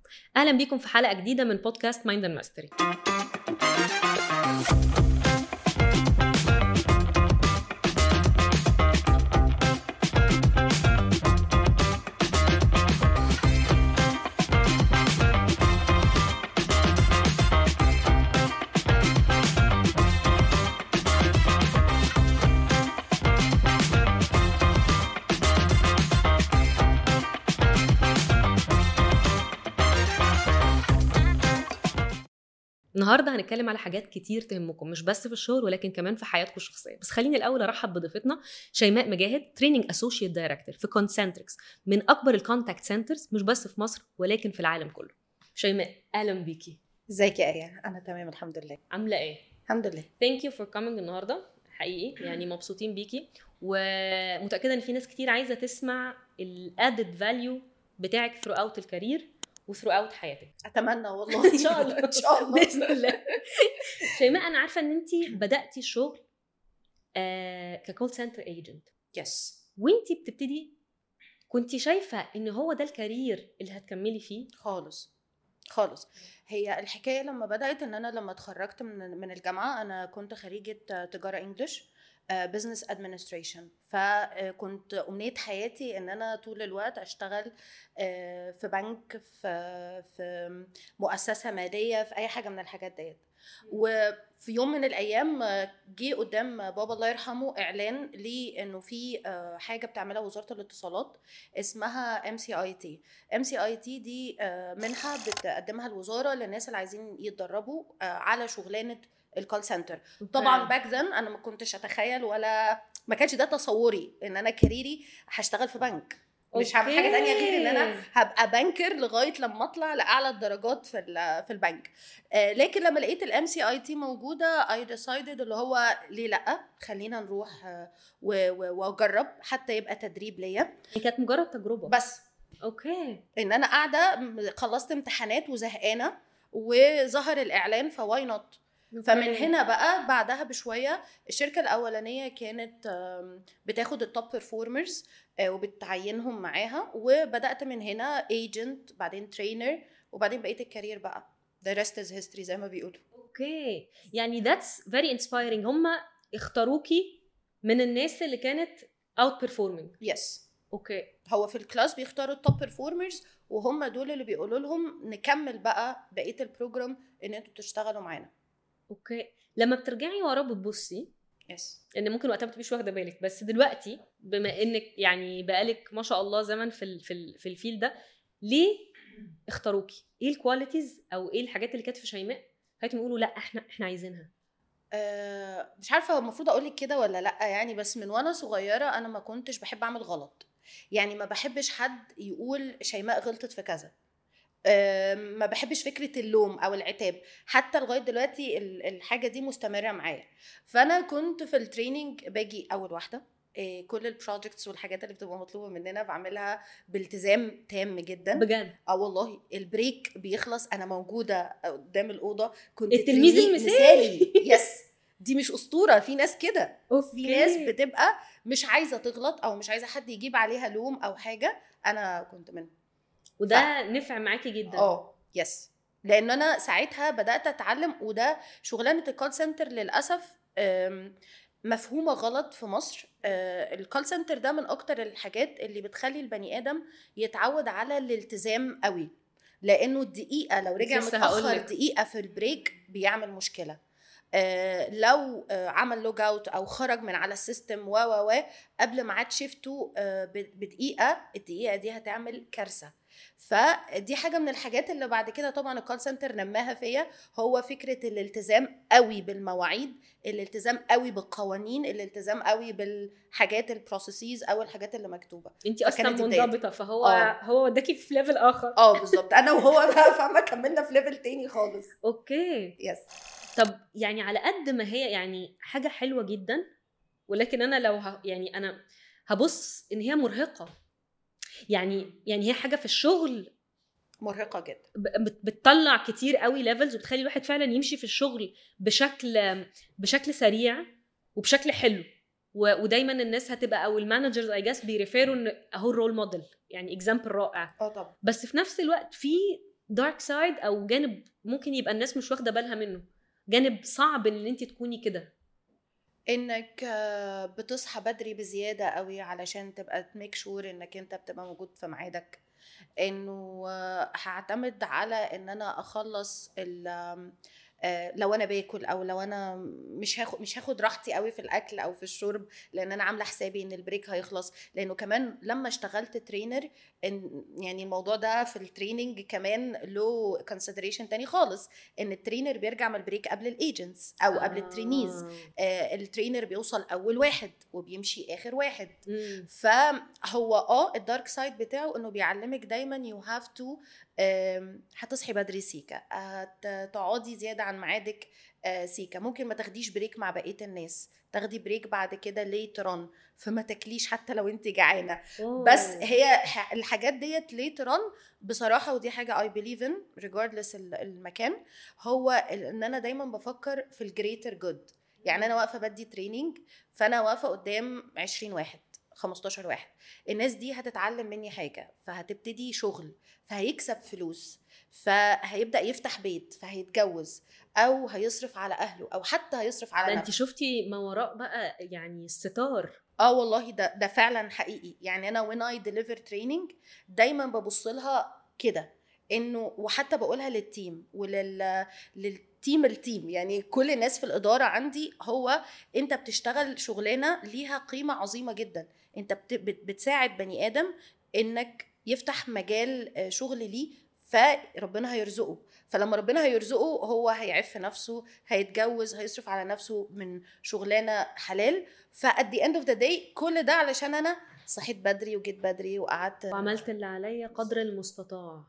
اهلا بيكم في حلقه جديده من بودكاست مايند اند ماستري النهارده هنتكلم على حاجات كتير تهمكم مش بس في الشغل ولكن كمان في حياتكم الشخصيه بس خليني الاول ارحب بضيفتنا شيماء مجاهد تريننج اسوشيت دايركتور في كونسنتريكس من اكبر الكونتاكت سنترز مش بس في مصر ولكن في العالم كله شيماء اهلا بيكي ازيك يا ايه انا تمام الحمد لله عامله ايه الحمد لله ثانك يو فور كومينج النهارده حقيقي يعني مبسوطين بيكي ومتاكده ان في ناس كتير عايزه تسمع الادد فاليو بتاعك ثرو اوت الكارير وثرو اوت حياتك اتمنى والله ان شاء الله ان شاء الله باذن الله شيماء انا عارفه ان انت بداتي الشغل آه ككول سنتر ايجنت يس وانت بتبتدي كنت شايفه ان هو ده الكارير اللي هتكملي فيه خالص خالص هي الحكايه لما بدات ان انا لما اتخرجت من من الجامعه انا كنت خريجه تجاره انجلش بزنس ادمنستريشن فكنت امنيه حياتي ان انا طول الوقت اشتغل آه، في بنك في في مؤسسه ماليه في اي حاجه من الحاجات ديت وفي يوم من الايام آه، جه قدام بابا الله يرحمه اعلان ليه انه في آه، حاجه بتعملها وزاره الاتصالات اسمها ام سي اي تي ام سي اي تي دي آه، منحه بتقدمها الوزاره للناس اللي عايزين يتدربوا آه، على شغلانه الكول سنتر طبعا باك ذن انا ما كنتش اتخيل ولا ما كانش ده تصوري ان انا كاريري هشتغل في بنك مش هعمل حاجه تانية غير ان انا أوكي. هبقى بنكر لغايه لما اطلع لاعلى الدرجات في ال- في البنك آه، لكن لما لقيت الام سي اي تي موجوده اي ديسايدد اللي هو ليه لا خلينا نروح آه، و- و- واجرب حتى يبقى تدريب ليا هي كانت مجرد تجربه بس اوكي ان انا قاعده م- خلصت امتحانات وزهقانه وظهر الاعلان فواي نوت فمن أوكي. هنا بقى بعدها بشويه الشركه الاولانيه كانت آم، بتاخد التوب بيرفورمرز وبتعينهم معاها وبدات من هنا ايجنت بعدين ترينر وبعدين بقيت الكارير بقى the rest is history زي ما بيقولوا اوكي يعني ذاتس فيري انسبايرنج هم اختاروكي من الناس اللي كانت اوت بيرفورمينج يس اوكي هو في الكلاس بيختاروا التوب بيرفورمرز وهم دول اللي بيقولوا لهم نكمل بقى بقيه البروجرام ان انتوا تشتغلوا معانا اوكي لما بترجعي ورا بتبصي يس ان ممكن وقتها ما تبقيش واخده بالك بس دلوقتي بما انك يعني بقالك ما شاء الله زمن في ال في ال في الفيل ده ليه اختاروكي ايه الكواليتيز او ايه الحاجات اللي كانت في شيماء خليتهم يقولوا لا احنا احنا عايزينها آه، مش عارفه هو المفروض اقول لك كده ولا لا يعني بس من وانا صغيره انا ما كنتش بحب اعمل غلط يعني ما بحبش حد يقول شيماء غلطت في كذا آه، ما بحبش فكره اللوم او العتاب حتى لغايه دلوقتي ال- الحاجه دي مستمره معايا فانا كنت في التريننج باجي اول واحده آه، كل البروجكتس والحاجات اللي بتبقى مطلوبه مننا بعملها بالتزام تام جدا بجد اه والله البريك بيخلص انا موجوده قدام الاوضه كنت التلميذ تلميذ المثالي. يس دي مش اسطوره في ناس كده في اوكي ناس بتبقى مش عايزه تغلط او مش عايزه حد يجيب عليها لوم او حاجه انا كنت منهم وده نفع معاكي جدا اه يس لان انا ساعتها بدات اتعلم وده شغلانه الكول سنتر للاسف أم، مفهومه غلط في مصر آه، الكول سنتر ده من اكتر الحاجات اللي بتخلي البني ادم يتعود على الالتزام قوي لانه الدقيقه لو رجع لسه متاخر هقولك. دقيقه في البريك بيعمل مشكله آه، لو آه، عمل لوج اوت او خرج من على السيستم و و و قبل ميعاد شيفته آه، ب- بدقيقه الدقيقه دي هتعمل كارثه فدي حاجه من الحاجات اللي بعد كده طبعا الكول سنتر نماها فيا هو فكره الالتزام قوي بالمواعيد الالتزام قوي بالقوانين الالتزام قوي بالحاجات البروسيسز او الحاجات اللي مكتوبه انت اصلا فكانت بدايتي. منضبطه فهو آه. هو وداكي في ليفل اخر اه بالظبط انا وهو بقى فاهمه كملنا في ليفل تاني خالص اوكي يس طب يعني على قد ما هي يعني حاجه حلوه جدا ولكن انا لو ه... يعني انا هبص ان هي مرهقه يعني يعني هي حاجه في الشغل مرهقه جدا ب- بت- بتطلع كتير قوي ليفلز وبتخلي الواحد فعلا يمشي في الشغل بشكل بشكل سريع وبشكل حلو و- ودايما الناس هتبقى او المانجرز اي جاس بيريفيروا ان اهو الرول موديل يعني اكزامبل رائع اه طبعا بس في نفس الوقت في دارك سايد او جانب ممكن يبقى الناس مش واخده بالها منه جانب صعب ان انت تكوني كده انك آه، بتصحى بدري بزياده قوي علشان تبقى تميك شور انك انت بتبقى موجود في ميعادك انه آه، هعتمد على ان انا اخلص ال آم، آه، لو انا باكل او لو انا مش هاخد مش هاخد راحتي قوي في الاكل او في الشرب لان انا عامله حسابي ان البريك هيخلص لانه كمان لما اشتغلت ترينر إن يعني الموضوع ده في التريننج كمان له كونسيدريشن تاني خالص ان الترينر بيرجع من البريك قبل الايجنتس او قبل الترينيز آه. آه، الترينر بيوصل اول واحد وبيمشي اخر واحد مم. فهو اه الدارك سايد بتاعه انه بيعلمك دايما يو هاف تو هتصحي بدري سيكا هتقعدي زياده عن ميعادك آه، سيكا ممكن ما تاخديش بريك مع بقيه الناس تاخدي بريك بعد كده ليتر فما تاكليش حتى لو انت جعانه بس أوه. هي ح- الحاجات ديت ليتر بصراحه ودي حاجه اي بليف ان ريجاردلس المكان هو ال- ان انا دايما بفكر في الجريتر جود يعني انا واقفه بدي تريننج فانا واقفه قدام 20 واحد 15 واحد الناس دي هتتعلم مني حاجه فهتبتدي شغل فهيكسب فلوس فهيبدا يفتح بيت فهيتجوز او هيصرف على اهله او حتى هيصرف على ده انت نفسه شفتي ما وراء بقى يعني الستار اه والله ده ده فعلا حقيقي يعني انا when I deliver training دايما ببص لها كده انه وحتى بقولها للتيم ولل للتيم التيم يعني كل الناس في الاداره عندي هو انت بتشتغل شغلانه ليها قيمه عظيمه جدا انت بت بت- بتساعد بني ادم انك يفتح مجال آه، شغل ليه فربنا هيرزقه فلما ربنا هيرزقه هو هيعف نفسه هيتجوز هيصرف على نفسه من شغلانه حلال فات the end of the day كل ده علشان انا صحيت بدري وجيت بدري وقعدت وعملت اللي عليا قدر المستطاع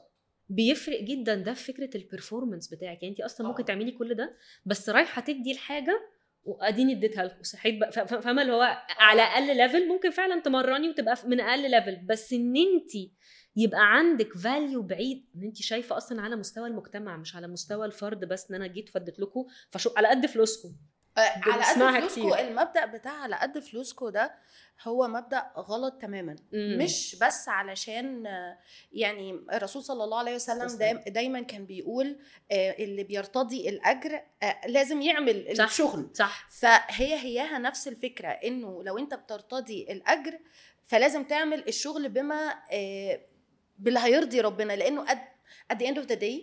بيفرق جدا ده في فكره البرفورمانس بتاعك يعني انت اصلا ممكن آه. تعملي كل ده بس رايحه تدي الحاجه واديني اديتها لكم صحيت بقى ف- ف- فاهمه اللي هو على اقل ليفل ممكن فعلا تمرني وتبقى من اقل ليفل بس ان انت يبقى عندك فاليو بعيد ان انت شايفه اصلا على مستوى المجتمع مش على مستوى الفرد بس ان انا جيت فدت لكم فشو على قد فلوسكم آه، على بنسمعها قد فلوسكو كتير. المبدا بتاع على قد فلوسكو ده هو مبدا غلط تماما مم. مش بس علشان آه، يعني الرسول صلى الله عليه وسلم صلى دايم دايما كان بيقول آه، اللي بيرتضي الاجر آه، لازم يعمل صح. الشغل صح فهي هياها نفس الفكره انه لو انت بترتضي الاجر فلازم تعمل الشغل بما آه، باللي هيرضي ربنا لانه at, at the end of the day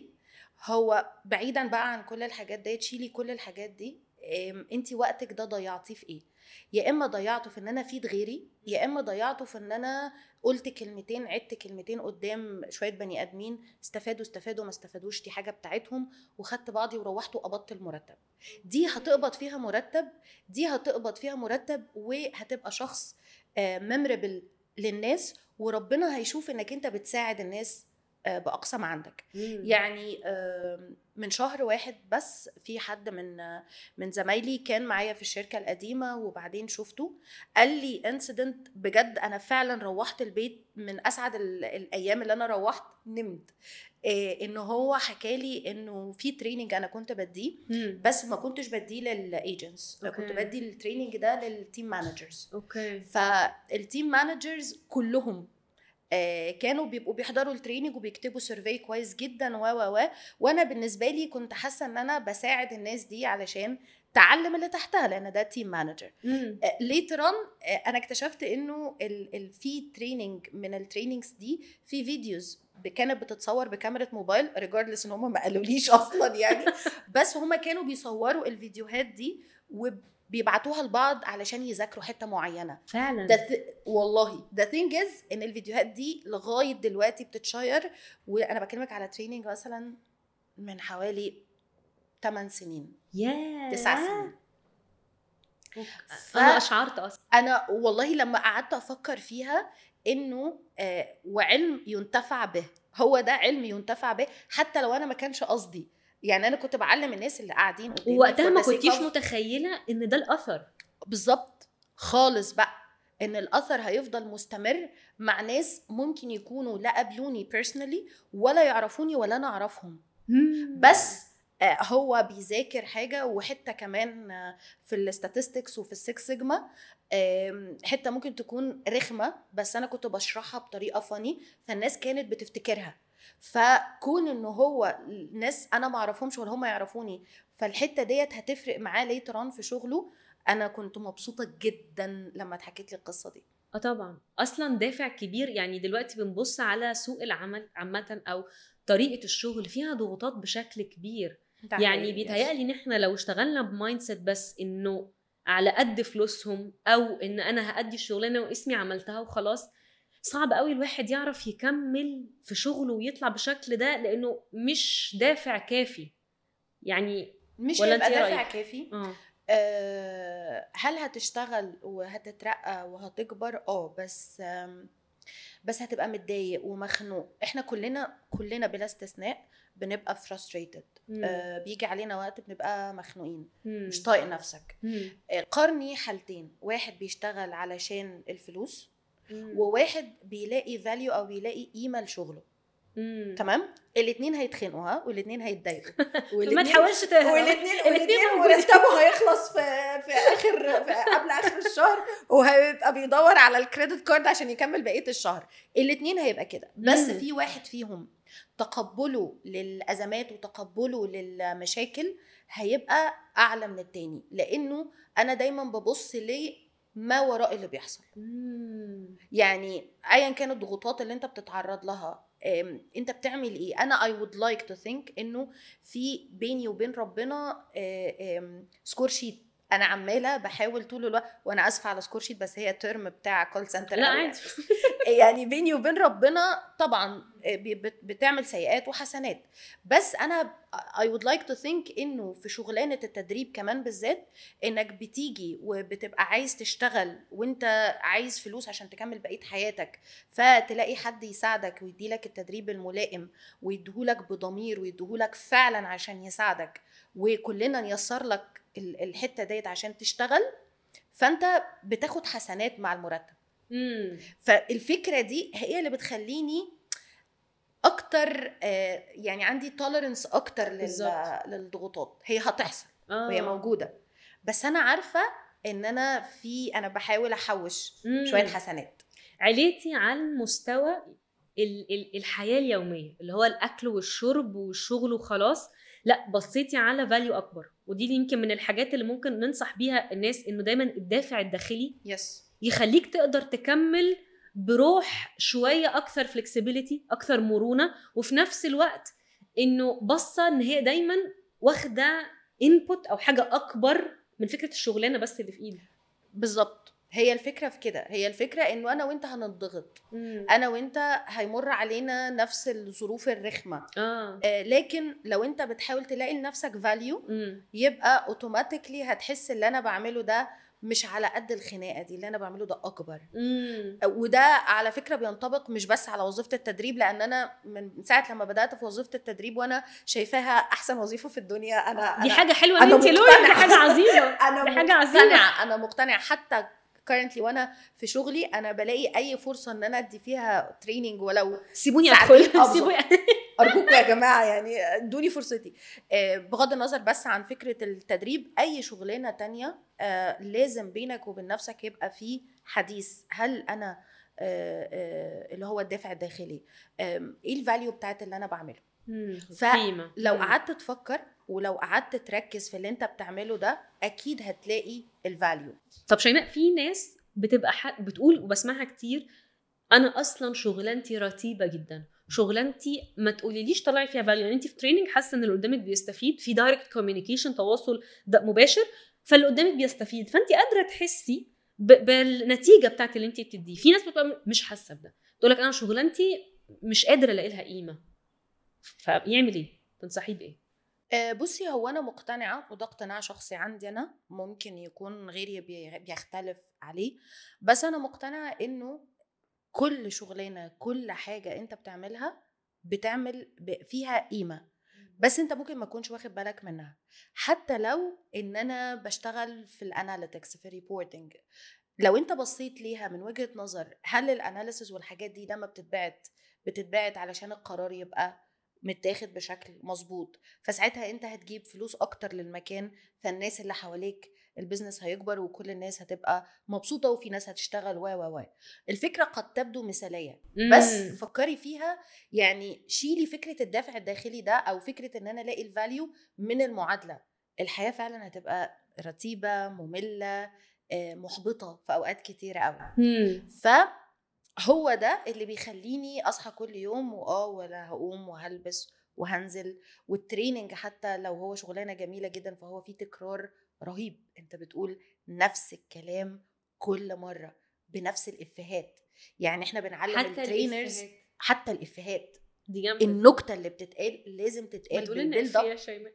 هو بعيدا بقى عن كل الحاجات دي تشيلي كل الحاجات دي انت وقتك ده ضيعتيه في ايه يا اما ضيعته في ان انا افيد غيري يا اما ضيعته في ان انا قلت كلمتين عدت كلمتين قدام شويه بني ادمين استفادوا استفادوا ما استفادوش دي حاجه بتاعتهم وخدت بعضي وروحت وقبضت المرتب دي هتقبض فيها مرتب دي هتقبض فيها مرتب وهتبقى شخص ميموربل للناس وربنا هيشوف انك انت بتساعد الناس آه، باقصى ما عندك مم. يعني آم، من شهر واحد بس في حد من آه، من زمايلي كان معايا في الشركه القديمه وبعدين شفته قال لي انسيدنت بجد انا فعلا روحت البيت من اسعد ال- الايام اللي انا روحت نمت إيه ان هو حكالي انه في تريننج انا كنت بديه مم. بس ما كنتش بديه للايجنتس كنت أوكي. بدي التريننج ده للتيم مانجرز اوكي فالتيم مانجرز كلهم آه، كانوا بيبقوا بيحضروا التريننج وبيكتبوا سيرفي كويس جدا و و و وانا بالنسبه لي كنت حاسه ان انا بساعد الناس دي علشان تعلم اللي تحتها لان ده تيم مانجر مم. ليتر اون انا اكتشفت انه ال- ال- في تريننج من التريننجز دي في فيديوز ب- كانت بتتصور بكاميرا موبايل ريجاردلس ان هم ما قالوليش اصلا يعني بس هم كانوا بيصوروا الفيديوهات دي وبيبعتوها لبعض علشان يذاكروا حته معينه فعلا ده th- والله ذا ثينج از ان الفيديوهات دي لغايه دلوقتي بتتشير وانا بكلمك على تريننج مثلا من حوالي 8 سنين يا 9 سنين ف- انا اشعرت اصلا انا والله لما قعدت افكر فيها انه آه وعلم ينتفع به هو ده علم ينتفع به حتى لو انا ما كانش قصدي يعني انا كنت بعلم الناس اللي قاعدين قدامي ووقتها for ما the sake كنتيش of- متخيله ان ده الاثر بالظبط خالص بقى ان الاثر هيفضل مستمر مع ناس ممكن يكونوا لا قابلوني بيرسونالي ولا يعرفوني ولا انا اعرفهم بس آه، هو بيذاكر حاجه وحته كمان آه، في الاستاتستكس وفي السكس سيجما آم، حته ممكن تكون رخمه بس انا كنت بشرحها بطريقه فاني فالناس كانت بتفتكرها فكون ان هو ناس انا ما اعرفهمش ولا هم يعرفوني فالحته ديت هتفرق معاه ليتر في شغله انا كنت مبسوطه جدا لما اتحكيت لي القصه دي اه طبعا اصلا دافع كبير يعني دلوقتي بنبص على سوق العمل عامه او طريقه الشغل فيها ضغوطات بشكل كبير ده يعني حقيقي. بيتهيألي ان احنا لو اشتغلنا بمايند سيت بس انه على قد فلوسهم او ان انا هأدي الشغلانه واسمي عملتها وخلاص صعب قوي الواحد يعرف يكمل في شغله ويطلع بالشكل ده لانه مش دافع كافي يعني مش ولا هيبقى انت إيه دافع رأيك؟ كافي اه آه، هل هتشتغل وهتترقى وهتكبر اه بس آم، بس هتبقى متضايق ومخنوق احنا كلنا كلنا بلا استثناء بنبقى frustrated مم. آه، بيجي علينا وقت بنبقى مخنوقين مم. مش طايق نفسك مم. آه، قارني حالتين واحد بيشتغل علشان الفلوس مم. وواحد بيلاقي فاليو او بيلاقي قيمه لشغله مم. تمام الاثنين هيتخانقوا ها والاثنين هيتضايقوا ما والاتنين- تحاولش ت- والاثنين الاتنين والاثنين موجودين. مرتبه هيخلص في في اخر في قبل اخر الشهر وهيبقى بيدور على الكريدت كارد عشان يكمل بقيه الشهر الاثنين هيبقى كده بس مم. في واحد فيهم تقبله للازمات وتقبله للمشاكل هيبقى اعلى من التاني لانه انا دايما ببص لما وراء اللي بيحصل مم. يعني ايا كانت الضغوطات اللي انت بتتعرض لها أم، انت بتعمل ايه انا I would like to think انه في بيني وبين ربنا سكور شيت انا عماله بحاول طول الوقت وانا اسفه على سكور شيت بس هي الترم بتاع كول سنتر لا عادي يعني بيني وبين ربنا طبعا آه، بي- بت- بتعمل سيئات وحسنات بس انا I would like to think انه في شغلانه التدريب كمان بالذات انك بتيجي وبتبقى عايز تشتغل وانت عايز فلوس عشان تكمل بقيه حياتك فتلاقي حد يساعدك ويديلك التدريب الملائم ويديهولك بضمير ويديهولك فعلا عشان يساعدك وكلنا نيسر لك ال- الحته ديت عشان تشتغل فانت بتاخد حسنات مع المرتب مم. فالفكره دي هي اللي بتخليني اكتر آه، يعني عندي توليرنس اكتر لل- بالظبط. للضغوطات هي هتحصل اه وهي موجوده بس انا عارفه ان انا في انا بحاول احوش مم. شويه حسنات عليتي على مستوى ال- ال- الحياه اليوميه اللي هو الاكل والشرب والشغل وخلاص لا بصيتي على فاليو اكبر ودي اللي يمكن من الحاجات اللي ممكن ننصح بيها الناس انه دايما الدافع الداخلي يس يخليك تقدر تكمل بروح شويه اكثر فلكسبيليتي اكثر مرونه وفي نفس الوقت انه بصه ان هي دايما واخده انبوت او حاجه اكبر من فكره الشغلانه بس اللي في ايدك بالظبط هي الفكره في كده هي الفكره انه انا وانت هنضغط انا وانت هيمر علينا نفس الظروف الرخمه اه آه، لكن لو انت بتحاول تلاقي لنفسك فاليو امم يبقى اوتوماتيكلي هتحس اللي انا بعمله ده مش على قد الخناقه دي اللي انا بعمله ده اكبر امم وده على فكره بينطبق مش بس على وظيفه التدريب لان انا من ساعه لما بدات في وظيفه التدريب وانا شايفاها احسن وظيفه في الدنيا انا دي أنا حاجه حلوه ان أنا انت لويا دي مقتنعة. حاجه عظيمه انا دي حاجه عظيمه مقتنعه انا مقتنعه حتى currently وانا في شغلي انا بلاقي اي فرصه ان انا ادي فيها تريننج ولو سيبوني ساعتين ادخل أبسط. سيبوني ارجوكم يا جماعه يعني ادوني فرصتي آه، بغض النظر بس عن فكره التدريب اي شغلانه تانية آه، لازم بينك وبين نفسك يبقى في حديث هل انا آه، آه، اللي هو الدافع الداخلي آم، ايه الفاليو بتاعت اللي انا بعمله مم، ف- قيمه لو مم. قعدت تفكر ولو قعدت تركز في اللي انت بتعمله ده اكيد هتلاقي الفاليو طب شيماء في ناس بتبقى ح... بتقول وبسمعها كتير انا اصلا شغلانتي رتيبه جدا شغلانتي ما تقوليليش طلعي فيها فاليو يعني انت في تريننج حاسه ان اللي قدامك بيستفيد في دايركت كوميونيكيشن تواصل ده مباشر فاللي قدامك بيستفيد فانت قادره تحسي ب... بالنتيجه بتاعت اللي انت بتديه في ناس بتبقى مش حاسه بده تقول لك انا شغلانتي مش قادره الاقي لها قيمه فيعمل ايه تنصحيه بايه آه، بصي هو انا مقتنعه وده اقتناع شخصي عندي انا ممكن يكون غيري بي- بيختلف عليه بس انا مقتنعه انه كل شغلانه كل حاجه انت بتعملها بتعمل ب- فيها قيمه بس انت ممكن ما تكونش واخد بالك منها حتى لو ان انا بشتغل في الاناليتكس في الريبورتنج لو انت بصيت ليها من وجهه نظر هل الاناليسز والحاجات دي لما بتتبعت بتتبعت علشان القرار يبقى متاخد بشكل مظبوط فساعتها انت هتجيب فلوس اكتر للمكان فالناس اللي حواليك البيزنس هيكبر وكل الناس هتبقى مبسوطه وفي ناس هتشتغل و و و الفكره قد تبدو مثاليه بس مم. فكري فيها يعني شيلي فكره الدافع الداخلي ده او فكره ان انا الاقي الفاليو من المعادله الحياه فعلا هتبقى رتيبه ممله آه، محبطه في اوقات كتيره قوي مم. فهو ده اللي بيخليني اصحى كل يوم واه ولا هقوم وهلبس وهنزل والتريننج حتى لو هو شغلانه جميله جدا فهو في تكرار رهيب انت بتقول نفس الكلام كل مره بنفس الافيهات يعني احنا بنعلم حتى الترينرز الإفيهات. حتى الافيهات دي جامده النكته اللي بتتقال لازم ما تتقال تقول لنا بالبيلد إفيه اب يا شيماء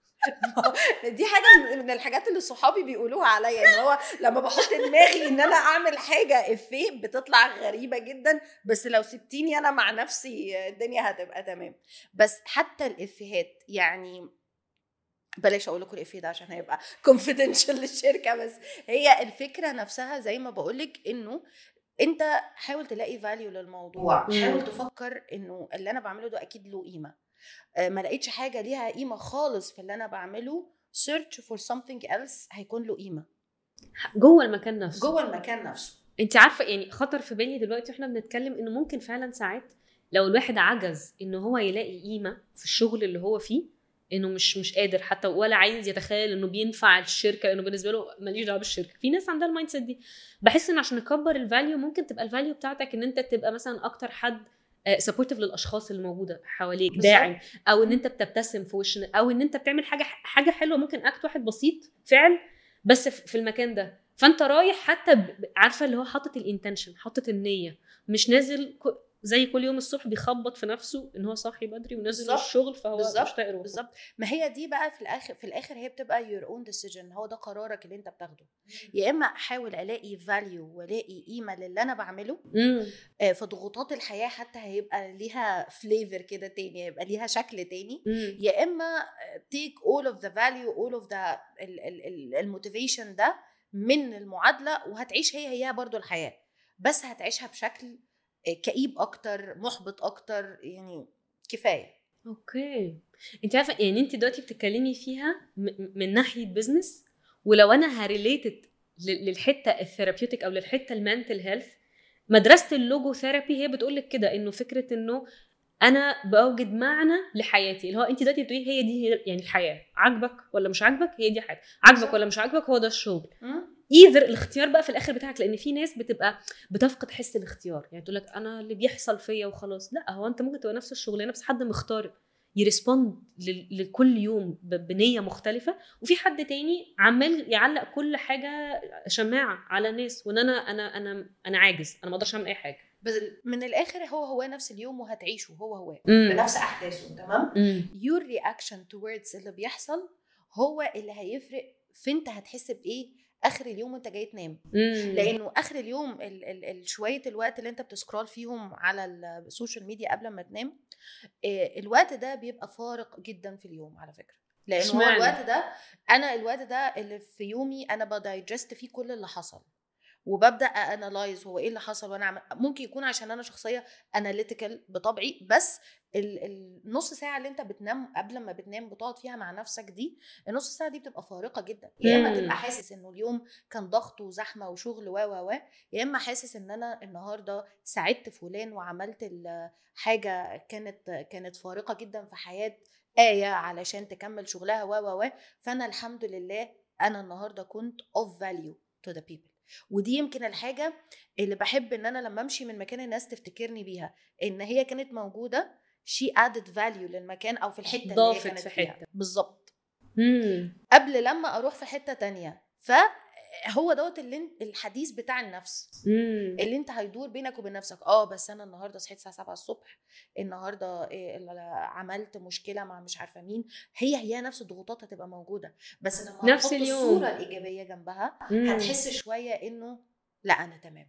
دي حاجه من- من الحاجات اللي صحابي بيقولوها عليا ان هو لما بحط دماغي ان انا اعمل حاجه افيه بتطلع غريبه جدا بس لو سبتيني انا مع نفسي الدنيا هتبقى تمام بس حتى الافيهات يعني بلاش اقول لكم الافيه ده عشان هيبقى كونفيدنشال للشركه بس هي الفكره نفسها زي ما بقولك انه انت حاول تلاقي فاليو للموضوع مم. حاول تفكر انه اللي انا بعمله ده اكيد له قيمه آه، ما لقيتش حاجه ليها قيمه خالص في اللي انا بعمله search for something else هيكون له قيمه جوه المكان نفسه جوه المكان نفسه انت عارفه يعني خطر في بالي دلوقتي واحنا بنتكلم انه ممكن فعلا ساعات لو الواحد عجز ان هو يلاقي قيمه في الشغل اللي هو فيه انه مش مش قادر حتى ولا عايز يتخيل انه بينفع الشركه لانه بالنسبه له ماليش دعوه بالشركه في ناس عندها المايند سيت دي بحس ان عشان نكبر الفاليو ممكن تبقى الفاليو بتاعتك ان انت تبقى مثلا اكتر حد سبورتيف للاشخاص اللي موجوده حواليك بالظبط. داعم او ان انت بتبتسم في وش او ان انت بتعمل حاجه حاجه حلوه ممكن اكت واحد بسيط فعل بس في في المكان ده فانت رايح حتى ب- ب- عارفه اللي هو حاطط الانتنشن حاطط النيه مش نازل ك- زي كل يوم الصبح بيخبط في نفسه ان هو صاحي بدري ونازل بالظبط. الشغل فهو بالظبط. مش طايق روحه بالظبط ما هي دي بقى في الاخر في الاخر هي بتبقى your own decision هو ده قرارك اللي انت بتاخده يا اما احاول الاقي فاليو والاقي قيمه للي انا بعمله امم آه، فضغوطات الحياه حتى هيبقى ليها فليفر كده تاني هيبقى ليها شكل تاني امم يا اما تيك اول اوف ذا فاليو اول اوف ذا الموتيفيشن ده من المعادله وهتعيش هي هي برضو الحياه بس هتعيشها بشكل آه، كئيب اكتر محبط اكتر يعني كفايه اوكي انت عارفه يعني انت دلوقتي بتتكلمي فيها م- من ناحيه بزنس ولو انا هريليتد للحته الثيرابيوتيك او للحته المنتل هيلث مدرسه اللوجو ثيرابي هي بتقول لك كده انه فكره انه انا بوجد معنى لحياتي اللي هو انت دلوقتي بتقولي هي دي هي يعني الحياه عاجبك ولا مش عاجبك هي دي حياتك عاجبك صح. ولا مش عاجبك هو ده الشغل مم؟ ايذر الاختيار بقى في الاخر بتاعك لان في ناس بتبقى بتفقد حس الاختيار يعني تقول لك انا اللي بيحصل فيا وخلاص لا هو انت ممكن تبقى نفس الشغلانه بس حد مختار يرسبوند لل- لكل يوم ب- بنيه مختلفه وفي حد تاني عمال يعلق كل حاجه شماعه على الناس وان انا انا انا انا عاجز انا ما اقدرش اعمل اي حاجه بس من الاخر هو هو نفس اليوم وهتعيشه هو هو مم. بنفس احداثه تمام مم. your reaction towards اللي بيحصل هو اللي هيفرق في انت هتحس بايه اخر اليوم وانت جاي تنام مم. لانه اخر اليوم ال ال ال شويه الوقت اللي انت بتسكرول فيهم على السوشيال ميديا قبل ما تنام آه، الوقت ده بيبقى فارق جدا في اليوم على فكره لانه هو اشمعنى؟ الوقت ده انا الوقت ده اللي في يومي انا بدايجست فيه كل اللي حصل وببدا انالايز هو ايه اللي حصل وانا عم... ممكن يكون عشان انا شخصيه اناليتيكال بطبعي بس ال- النص ساعه اللي انت بتنام قبل ما بتنام بتقعد فيها مع نفسك دي النص ساعه دي بتبقى فارقه جدا يا اما مم. تبقى حاسس انه اليوم كان ضغط وزحمه وشغل و و و يا اما حاسس ان انا النهارده ساعدت فلان وعملت ال- حاجه كانت كانت فارقه جدا في حياه ايه علشان تكمل شغلها و و و فانا الحمد لله انا النهارده كنت اوف فاليو تو ذا بيبل ودي يمكن الحاجه اللي بحب ان انا لما امشي من مكان الناس تفتكرني بيها ان هي كانت موجوده شي ادد فاليو للمكان او في الحته اللي هي ضافت كانت في فيها حتة. بالظبط مم. قبل لما اروح في حته تانية فهو دوت اللي انت- الحديث بتاع النفس مم. اللي انت هيدور بينك وبين نفسك اه بس انا النهارده صحيت الساعه 7 الصبح النهارده إيه ال- عملت مشكله مع مش عارفه مين هي هي نفس الضغوطات هتبقى موجوده بس لما نفس هتحط اليوم. الصوره الايجابيه جنبها مم. هتحس شويه انه لا انا تمام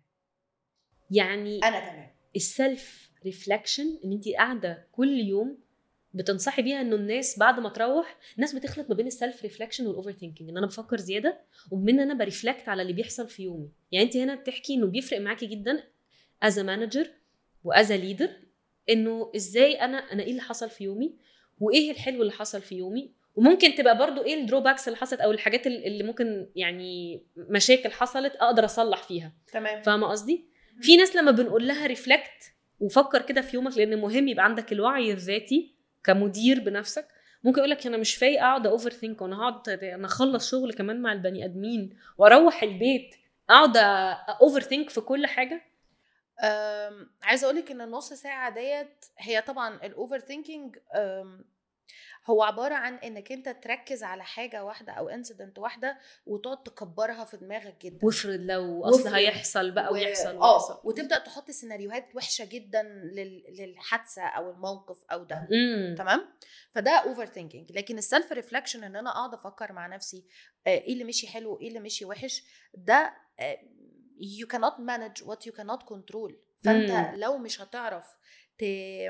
يعني انا تمام السلف ريفلكشن ان انت قاعده كل يوم بتنصحي بيها انه الناس بعد ما تروح الناس بتخلط ما بين السلف ريفلكشن والاوفر ثينكينج ان انا بفكر زياده ومن انا بريفلكت على اللي بيحصل في يومي يعني انت هنا بتحكي انه بيفرق معاكي جدا از مانجر واز ليدر انه ازاي انا انا ايه اللي حصل في يومي وايه الحلو اللي حصل في يومي وممكن تبقى برضو ايه الدروباكس اللي حصلت او الحاجات ال- اللي ممكن يعني مشاكل حصلت اقدر اصلح فيها تمام فاهمه قصدي في ناس لما بنقول لها ريفلكت وفكر كده في يومك لان مهم يبقى عندك الوعي الذاتي كمدير بنفسك ممكن يقول لك انا مش فايق اقعد اوفر ثينك وانا هقعد انا اخلص شغل كمان مع البني ادمين واروح البيت اقعد اوفر ثينك في كل حاجه أم، عايزه اقول لك ان النص ساعه ديت هي طبعا الاوفر ثينكينج هو عباره عن انك انت تركز على حاجه واحده او انسيدنت واحده وتقعد تكبرها في دماغك جدا وافرض لو اصل وافرض. هيحصل بقى و- ويحصل اه ويحصل وتبدا تحط سيناريوهات وحشه جدا لل- للحادثه او الموقف او ده امم تمام فده اوفر ثينكينج لكن السيلف ريفلكشن ان انا اقعد افكر مع نفسي آه، ايه اللي مشي حلو وايه اللي مشي وحش ده آه، you cannot manage what you cannot control فانت مم. لو مش هتعرف ت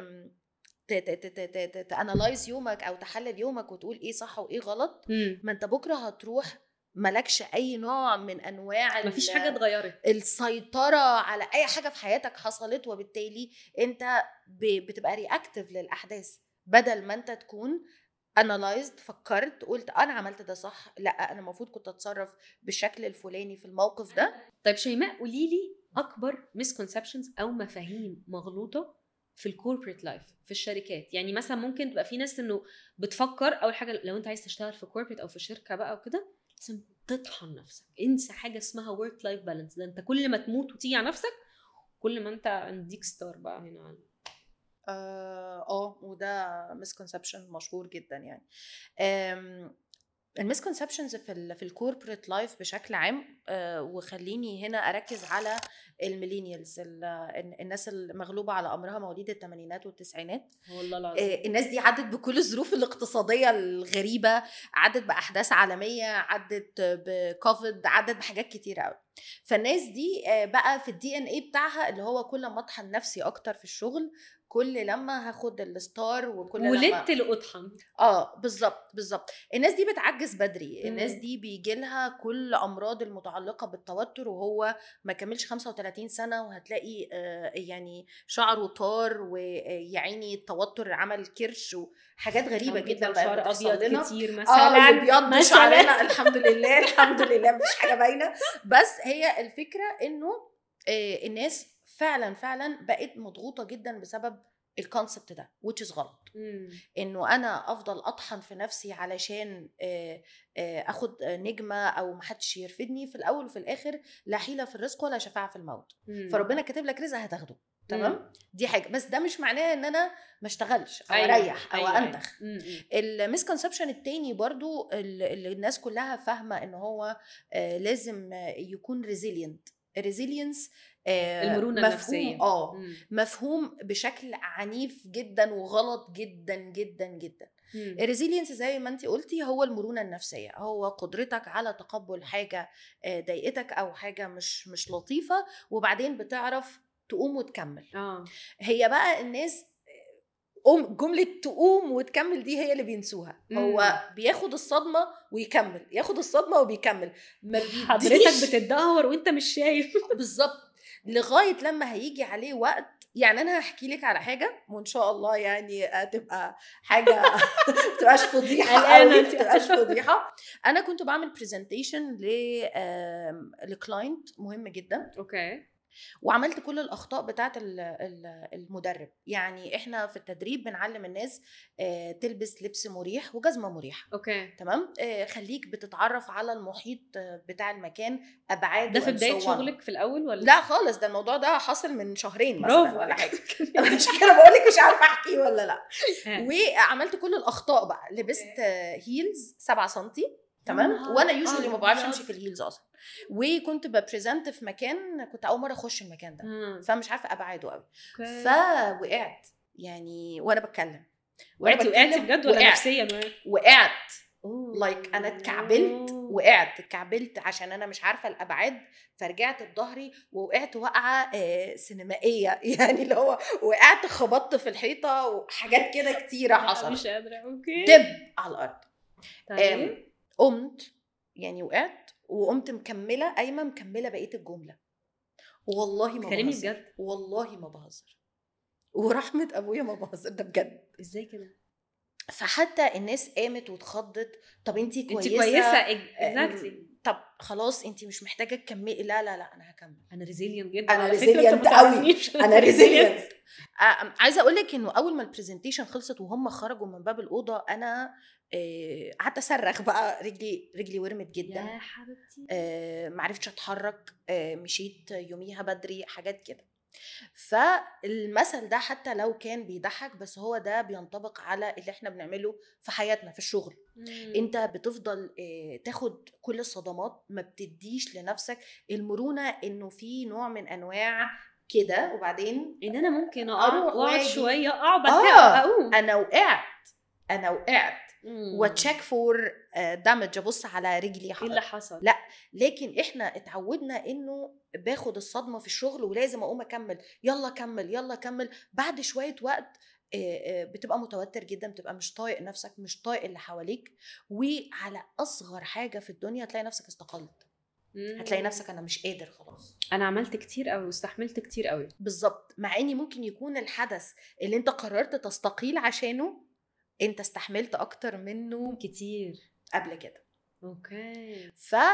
تانلايز يومك او تحلل يومك وتقول ايه صح وايه غلط امم ما انت بكره هتروح ملكش اي نوع من انواع ال- مفيش حاجه اتغيرت السيطرة على أي حاجة في حياتك حصلت وبالتالي أنت ب- بتبقى رياكتيف للأحداث بدل ما أنت تكون انالايزد فكرت قلت انا عملت ده صح لا انا المفروض كنت اتصرف بالشكل الفلاني في الموقف ده طيب شيماء قولي لي اكبر مسكونسبشنز او مفاهيم مغلوطه في الكوربريت لايف في الشركات يعني مثلا ممكن تبقى في ناس انه بتفكر اول حاجه لو انت عايز تشتغل في كوربريت او في شركه بقى وكده لازم تطحن نفسك انسى حاجه اسمها ورك لايف بالانس ده انت كل ما تموت وتيجي على نفسك كل ما انت عندك ستار بقى هنا اه آه، وده مسكونسبشن مشهور جدا يعني المسكونسبشنز في ال في الكوربريت لايف بشكل عام آه، وخليني هنا اركز على الميلينيالز الناس المغلوبه على امرها مواليد الثمانينات والتسعينات والله العظيم آه، الناس دي عدت بكل الظروف الاقتصاديه الغريبه عدت باحداث عالميه عدت بكوفيد عدت بحاجات كتيره قوي فالناس دي آه، بقى في الدي ان اي بتاعها اللي هو كل ما اطحن نفسي اكتر في الشغل كل لما هاخد الستار وكل لما ولدت الاطحن اه بالظبط بالظبط الناس دي بتعجز بدري مم. الناس دي بيجي لها كل امراض المتعلقه بالتوتر وهو ما كملش 35 سنه وهتلاقي آه يعني شعره طار ويعيني التوتر عمل كرش وحاجات غريبه أو جدا بيطلع بقت شعر بتحصل ابيض لنا كتير اه مثلا اللي بيض مثلاً. شعرنا الحمد لله الحمد لله مفيش حاجه باينه بس هي الفكره انه آه، الناس فعلا فعلا بقت مضغوطه جدا بسبب الكونسبت ده which is غلط مم. انه انا افضل اطحن في نفسي علشان آه، آه، اخد نجمه او محدش يرفدني في الاول وفي الاخر لا حيله في الرزق ولا شفاعه في الموت مم. فربنا كاتب لك رزق هتاخده تمام مم. دي حاجه بس ده مش معناه ان انا ما اشتغلش او أيوة، اريح او أيوة، أيوة. انتخ مم. المسكونسبشن التاني برضو اللي الناس كلها فاهمه ان هو آه، لازم آه، يكون ريزيلينت الريزيلينس المرونة مفهوم النفسية. اه مم. مفهوم بشكل عنيف جدا وغلط جدا جدا جدا مم. الريزيلينس زي ما انت قلتي هو المرونه النفسيه هو قدرتك على تقبل حاجه آه، ضايقتك او حاجه مش مش لطيفه وبعدين بتعرف تقوم وتكمل اه هي بقى الناس قوم جملة تقوم وتكمل دي هي اللي بينسوها مم. هو بياخد الصدمة ويكمل ياخد الصدمة وبيكمل ما حضرتك بيديش بتتدهور وانت مش شايف بالظبط لغايه لما هيجي عليه وقت يعني انا هحكي لك على حاجه وان شاء الله يعني هتبقى حاجه ما تبقاش فضيحه قلقانة قوي انت. ما تبقاش فضيحه انا كنت بعمل برزنتيشن لكلاينت مهم جدا اوكي وعملت كل الاخطاء بتاعه ال- ال- المدرب يعني احنا في التدريب بنعلم الناس آه، تلبس لبس مريح وجزمه مريحه اوكي تمام آه، خليك بتتعرف على المحيط آه، بتاع المكان ابعاد ده في بدايه وأنسوان. شغلك في الاول ولا لا خالص ده الموضوع ده حصل من شهرين برافو مثلا ولا حاجه عشان كده بقول لك مش عارفه احكي ولا لا ها. وعملت كل الاخطاء بقى لبست هيلز 7 سم تمام نهار وانا يوجوالي ما بعرفش أبيض. امشي في الهيلز اصلا وكنت ببريزنت في مكان كنت اول مره اخش المكان ده مم. فمش عارفه ابعاده قوي أوكي. فوقعت يعني وانا بتكلم وأنا وقعتي وقعتي بتكلم بجد ولا وقعت. نفسيا وقعت أوه. لايك انا اتكعبلت وقعت اتكعبلت عشان انا مش عارفه الابعاد فرجعت بظهري ووقعت وقعه آه، سينمائيه يعني اللي هو وقعت خبطت في الحيطه وحاجات كده كتيره لا، حصلت مش قادره اوكي دب على الارض طيب آم، قمت يعني وقعت وقمت مكمله قايمه مكمله بقيه الجمله والله ما بتكلمي بهزر بجد والله ما بهزر ورحمه ابويا ما بهزر ده بجد ازاي كده فحتى الناس قامت واتخضت طب انت انت كويسه كويسه آه، اكزاكتلي طب خلاص انت مش محتاجه تكملي لا لا لا انا هكمل انا ريزيلينت جدا أنا على فكرة، resilient أنت ما قوي. تعرفنيش. انا ريزيلينت عايزه اقول لك انه اول ما البرزنتيشن خلصت وهم خرجوا من باب الاوضه انا آه، قعدت اصرخ بقى رجلي رجلي ورمت جدا يا حبيبتي آه، معرفتش اتحرك آه، مشيت يوميها بدري حاجات كده فالمثل ده حتى لو كان بيضحك بس هو ده بينطبق على اللي احنا بنعمله في حياتنا في الشغل مم. انت بتفضل آه، تاخد كل الصدمات ما بتديش لنفسك المرونه انه في نوع من انواع كده وبعدين ان انا ممكن اقع أروح واقعد وأجي. شويه اقع بعد آه. كده اقوم انا وقعت انا وقعت مم. وتشيك فور دامج ابص على رجلي ايه اللي حصل لا. لكن احنا اتعودنا انه باخد الصدمه في الشغل ولازم اقوم اكمل يلا كمل يلا كمل بعد شويه وقت آه، آه، بتبقى متوتر جدا بتبقى مش طايق نفسك مش طايق اللي حواليك وعلى اصغر حاجه في الدنيا هتلاقي نفسك استقلت مم. هتلاقي نفسك انا مش قادر خلاص انا عملت كتير قوي واستحملت كتير قوي بالظبط مع اني ممكن يكون الحدث اللي انت قررت تستقيل عشانه انت استحملت اكتر منه كتير قبل كده اوكي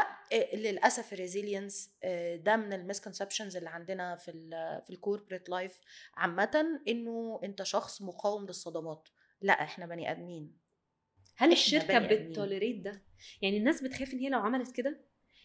فللاسف الريزيلينس ده من المسكونسبشنز اللي عندنا في ال في الكوربريت لايف عامه انه انت شخص مقاوم للصدمات لا احنا بني ادمين هل إحنا الشركه بني آدمين. بتتوليريت ده يعني الناس بتخاف ان هي لو عملت كده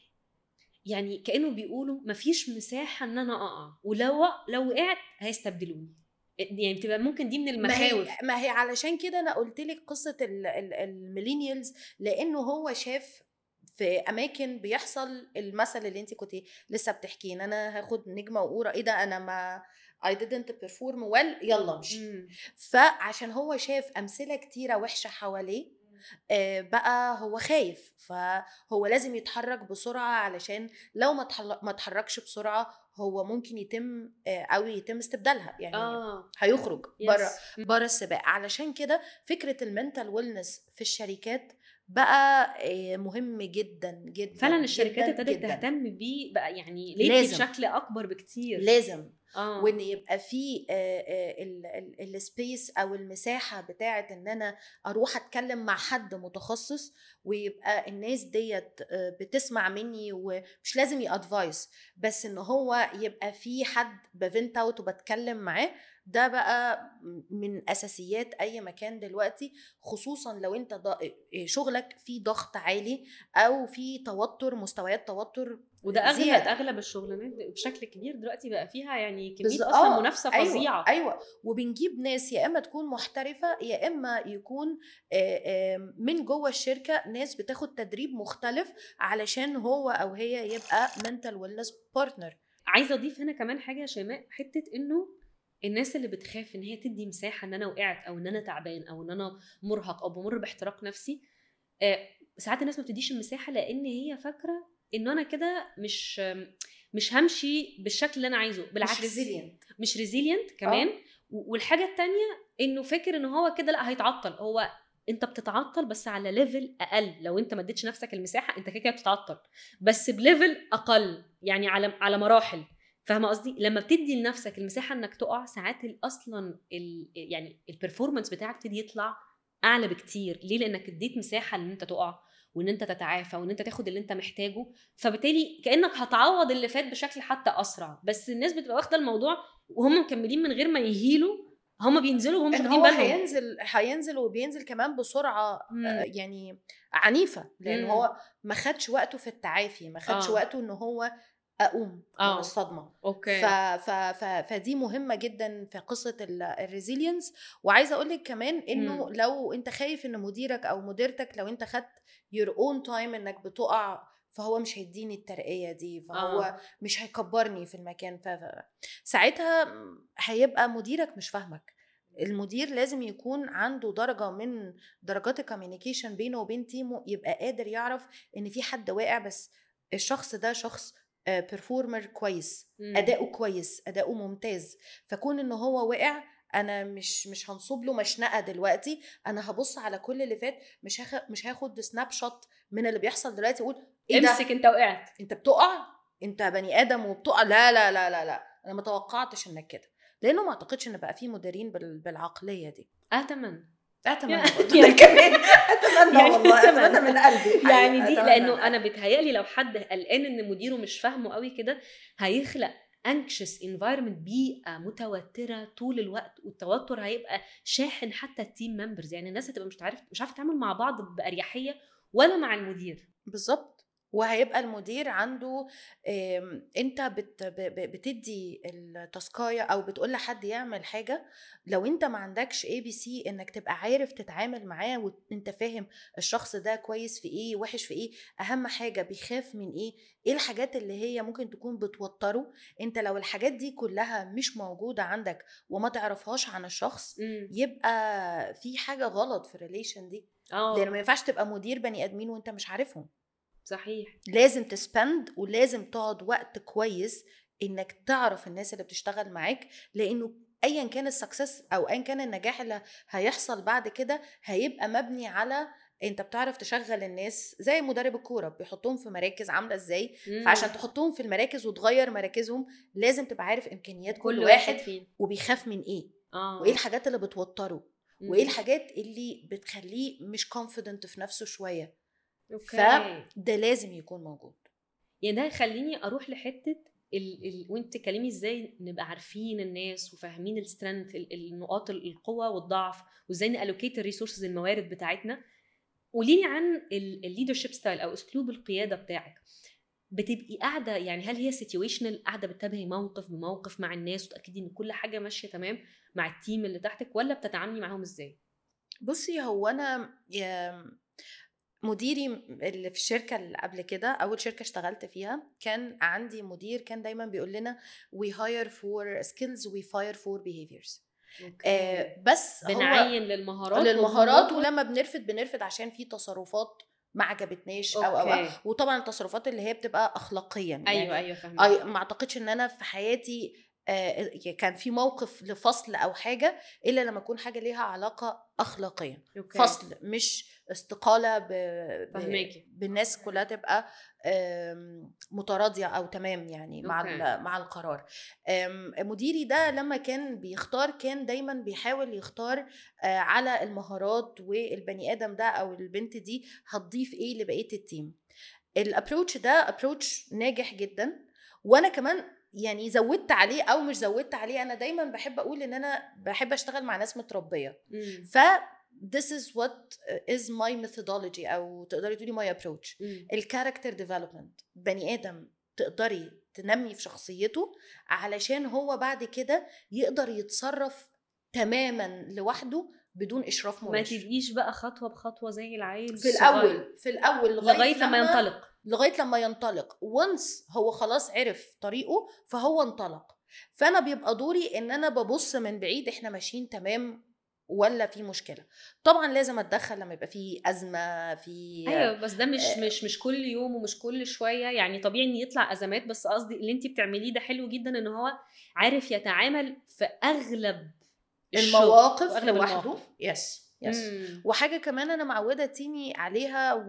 يعني كانه بيقولوا مفيش مساحه ان انا اقع ولو لو وقعت هيستبدلوني يعني بتبقى ممكن دي من المخاوف ما هي, ما هي علشان كده انا قلت لك قصه الميلينيالز لانه هو شاف في اماكن بيحصل المثل اللي انت كنت لسه بتحكيه ان انا هاخد نجمه وقوره ايه ده انا ما I didn't perform well يلا امشي مم. فعشان هو شاف امثله كتيره وحشه حواليه آه، بقى هو خايف فهو لازم يتحرك بسرعه علشان لو ما اتحل- ما اتحركش بسرعه هو ممكن يتم آه، او يتم استبدالها يعني اه هيخرج يس. بره بره السباق علشان كده فكره المنتال ويلنس في الشركات بقى آه، مهم جدا جدا فعلا الشركات جداً ابتدت جداً. تهتم بيه بقى يعني ليه لازم. بشكل اكبر بكتير لازم اه وان يبقى في السبيس او المساحه بتاعه ان انا اروح اتكلم مع حد متخصص ويبقى الناس ديت آه، بتسمع مني ومش لازم يادفايس بس ان هو يبقى في حد بفنت اوت وبتكلم معاه ده بقى من اساسيات اي مكان دلوقتي خصوصا لو انت ض- شغلك فيه ضغط عالي او في توتر مستويات توتر وده اغلب زيادة. اغلب الشغلانات بشكل كبير دلوقتي بقى فيها يعني كميه بالظ- اصلا آه، منافسه أيوة فظيعه ايوه وبنجيب ناس يا اما تكون محترفه يا اما يكون آه، آه، من جوه الشركه ناس بتاخد تدريب مختلف علشان هو او هي يبقى منتال ويلنس بارتنر عايزه اضيف هنا كمان حاجه يا شيماء حته انه الناس اللي بتخاف ان هي تدي مساحه ان انا وقعت او ان انا تعبان او ان انا مرهق او بمر باحتراق نفسي آه، ساعات الناس ما بتديش المساحه لان هي فاكره انه انا كده مش مش همشي بالشكل اللي انا عايزه بالعكس ريزيلينت مش ريزيلينت كمان و- والحاجه التانية انه فاكر ان هو كده لا هيتعطل هو انت بتتعطل بس على ليفل اقل لو انت ما اديتش نفسك المساحه انت كده كده بتتعطل بس بليفل اقل يعني على على مراحل فاهمه قصدي لما بتدي لنفسك المساحه انك تقع ساعات ال- اصلا ال يعني البرفورمانس بتاعك ابتدي يطلع اعلى بكتير ليه لانك اديت مساحه ان انت تقع وان انت تتعافى وان انت تاخد اللي انت محتاجه فبالتالي كانك هتعوض اللي فات بشكل حتى اسرع بس الناس بتبقى واخده الموضوع وهم مكملين من غير ما يهيلوا هم بينزلوا وهم مش ان واخدين هو بالهم هينزل هينزل وبينزل كمان بسرعه مم. آه، يعني عنيفه لان مم. هو ما خدش وقته في التعافي ما خدش آه. وقته ان هو اقوم آه. من الصدمه اوكي ف... ف... ف... فدي مهمه جدا في قصه الريزيلينس وعايزه اقول لك كمان انه مم. لو انت خايف ان مديرك او مديرتك لو انت خدت يور اون تايم انك بتقع فهو مش هيديني الترقيه دي فهو آه. آه. مش هيكبرني في المكان ف... ف- ساعتها م- هيبقى مديرك مش فاهمك المدير لازم يكون عنده درجه من درجات الكوميونيكيشن بينه وبين تيمه يبقى قادر يعرف ان في حد واقع بس الشخص ده شخص بيرفورمر كويس مم. اداؤه كويس اداؤه ممتاز فكون ان هو وقع انا مش مش هنصب له مشنقه دلوقتي انا هبص على كل اللي فات مش هاخد مش هاخد سناب شوت من اللي بيحصل دلوقتي اقول ايه ده امسك انت وقعت انت بتقع انت بني ادم وبتقع لا لا لا لا لا انا ما توقعتش انك كده لانه ما اعتقدش ان بقى في مديرين بال- بالعقليه دي اتمنى اتمنى يعني- برضه أنا كمان اتمنى يعني والله أتمنى. اتمنى من قلبي الحقيقة. يعني دي أتمنى لانه من انا بيتهيألي لو حد قلقان ان مديره مش فاهمه قوي كده هيخلق anxious environment بيئه متوتره طول الوقت والتوتر هيبقى شاحن حتى التيم ممبرز يعني الناس هتبقى مش عارف مش عارفه تتعامل مع بعض باريحيه ولا مع المدير بالظبط وهيبقى المدير عنده آم، انت بت ب- ب- بتدي التاسكايه او بتقول لحد يعمل حاجه لو انت ما عندكش اي بي سي انك تبقى عارف تتعامل معاه وانت فاهم الشخص ده كويس في ايه وحش في ايه اهم حاجه بيخاف من ايه ايه الحاجات اللي هي ممكن تكون بتوتره انت لو الحاجات دي كلها مش موجوده عندك وما تعرفهاش عن الشخص يبقى في حاجه غلط في الريليشن دي لان ما اه ينفعش تبقى مدير بني ادمين وانت مش عارفهم صحيح لازم تسبند ولازم تقعد وقت كويس انك تعرف الناس اللي بتشتغل معاك لانه ايا كان السكسس او ايا كان النجاح اللي هيحصل بعد كده هيبقى مبني على انت بتعرف تشغل الناس زي مدرب الكوره بيحطهم في مراكز عامله ازاي فعشان تحطهم في المراكز وتغير مراكزهم لازم تبقى عارف امكانيات كل, كل واحد واحد فين وبيخاف من ايه اه وايه الحاجات اللي بتوتره مم. وايه الحاجات اللي بتخليه مش confident في نفسه شويه اوكي ده لازم يكون موجود يعني ده يخليني اروح لحته ال... ال... وانت تكلمي ازاي نبقى عارفين الناس وفاهمين السترينث النقاط ال- القوه والضعف وازاي نالوكيت الريسورسز الموارد بتاعتنا قولي لي عن الليدرشيب ستايل او اسلوب القياده بتاعك بتبقي قاعده يعني هل هي سيتويشنال قاعده بتتابعي موقف بموقف مع الناس وتاكدي ان كل حاجه ماشيه تمام مع التيم اللي تحتك ولا بتتعاملي معاهم ازاي؟ بصي هو انا يا- مديري اللي في الشركه اللي قبل كده اول شركه اشتغلت فيها كان عندي مدير كان دايما بيقول لنا we hire for skills we fire for behaviors آه بس هو بنعين للمهارات للمهارات والقوة. ولما بنرفد بنرفد عشان في تصرفات ما عجبتناش او او أو. أوكي. وطبعا التصرفات اللي هي بتبقى اخلاقيا ايوه ايوه فاهمه أي ما اعتقدش ان انا في حياتي آه، كان في موقف لفصل او حاجه الا لما يكون حاجه ليها علاقه اخلاقيا أوكي. فصل مش استقاله ب... ب... فهماكي. بالناس كلها تبقى آم، متراضيه او تمام يعني مع أوكي. ال- مع القرار آم، مديري ده لما كان بيختار كان دايما بيحاول يختار آه، على المهارات والبني ادم ده او البنت دي هتضيف ايه لبقيه التيم الابروتش ده ابروتش ناجح جدا وانا كمان يعني زودت عليه او مش زودت عليه انا دايما بحب اقول ان انا بحب اشتغل مع ناس متربيه مم. ف this is what is my methodology او تقدري تقولي my approach مم. الكاركتر ديفلوبمنت بني ادم تقدري تنمي في شخصيته علشان هو بعد كده يقدر يتصرف تماما لوحده بدون اشراف ما مباشر تبقيش بقى خطوه بخطوه زي العيل في الصغير. الاول في الاول لغايه لما ينطلق لغايه لما ينطلق وانس هو خلاص عرف طريقه فهو انطلق فانا بيبقى دوري ان انا ببص من بعيد احنا ماشيين تمام ولا في مشكله طبعا لازم اتدخل لما يبقى في ازمه في ايوه بس ده مش آه. مش مش كل يوم ومش كل شويه يعني طبيعي ان يطلع ازمات بس قصدي اللي انت بتعمليه ده حلو جدا ان هو عارف يتعامل في اغلب الشغل، المواقف في اغلب لوحده المواقف يس يس مم. وحاجه كمان انا معوده تيمي عليها و...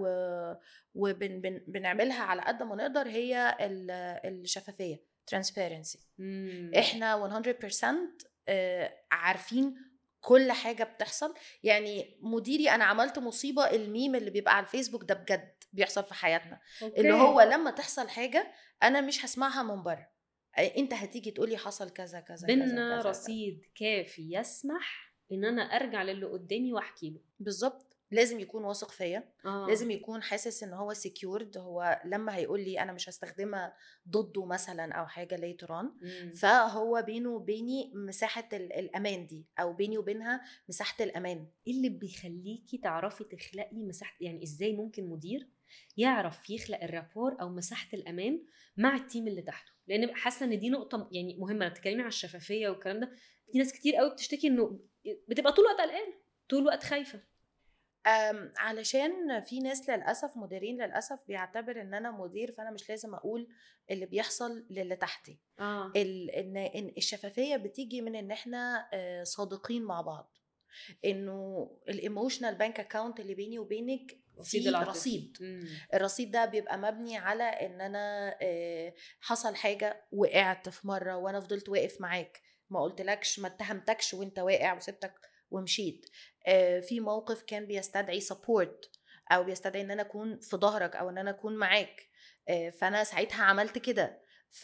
وبنعملها على قد ما نقدر هي ال- الشفافيه transparency مم. احنا 100% آه، عارفين كل حاجه بتحصل يعني مديري انا عملت مصيبه الميم اللي بيبقى على الفيسبوك ده بجد بيحصل في حياتنا أوكي. اللي هو لما تحصل حاجه انا مش هسمعها من بره آه، انت هتيجي تقولي حصل كذا كذا كذا بينا كذا كذا. رصيد كافي يسمح ان انا ارجع للي قدامي واحكي له بالظبط لازم يكون واثق فيا آه. لازم يكون حاسس ان هو سكيورد هو لما هيقول لي انا مش هستخدمها ضده مثلا او حاجه later on مم. فهو بينه وبيني مساحه ال- الامان دي او بيني وبينها مساحه الامان ايه اللي بيخليكي تعرفي تخلقي مساحه يعني ازاي ممكن مدير يعرف يخلق الرابور او مساحه الامان مع التيم اللي تحته لان حاسه ان دي نقطه يعني مهمه لما بتتكلمي عن الشفافيه والكلام ده في ناس كتير قوي بتشتكي انه بتبقى طول الوقت قلقانه طول الوقت خايفه أم، علشان في ناس للاسف مديرين للاسف بيعتبر ان انا مدير فانا مش لازم اقول اللي بيحصل للي تحتي اه ال- ان إن الشفافيه بتيجي من ان احنا آه، صادقين مع بعض انه الايموشنال بانك اكاونت اللي بيني وبينك رصيد في العاطفي. رصيد مم. الرصيد ده بيبقى مبني على ان انا آه، حصل حاجه وقعت في مره وانا فضلت واقف معاك ما قلتلكش ما اتهمتكش وانت واقع وسبتك ومشيت آه، في موقف كان بيستدعي سبورت او بيستدعي ان انا اكون في ظهرك او ان انا اكون معاك آه، فانا ساعتها عملت كده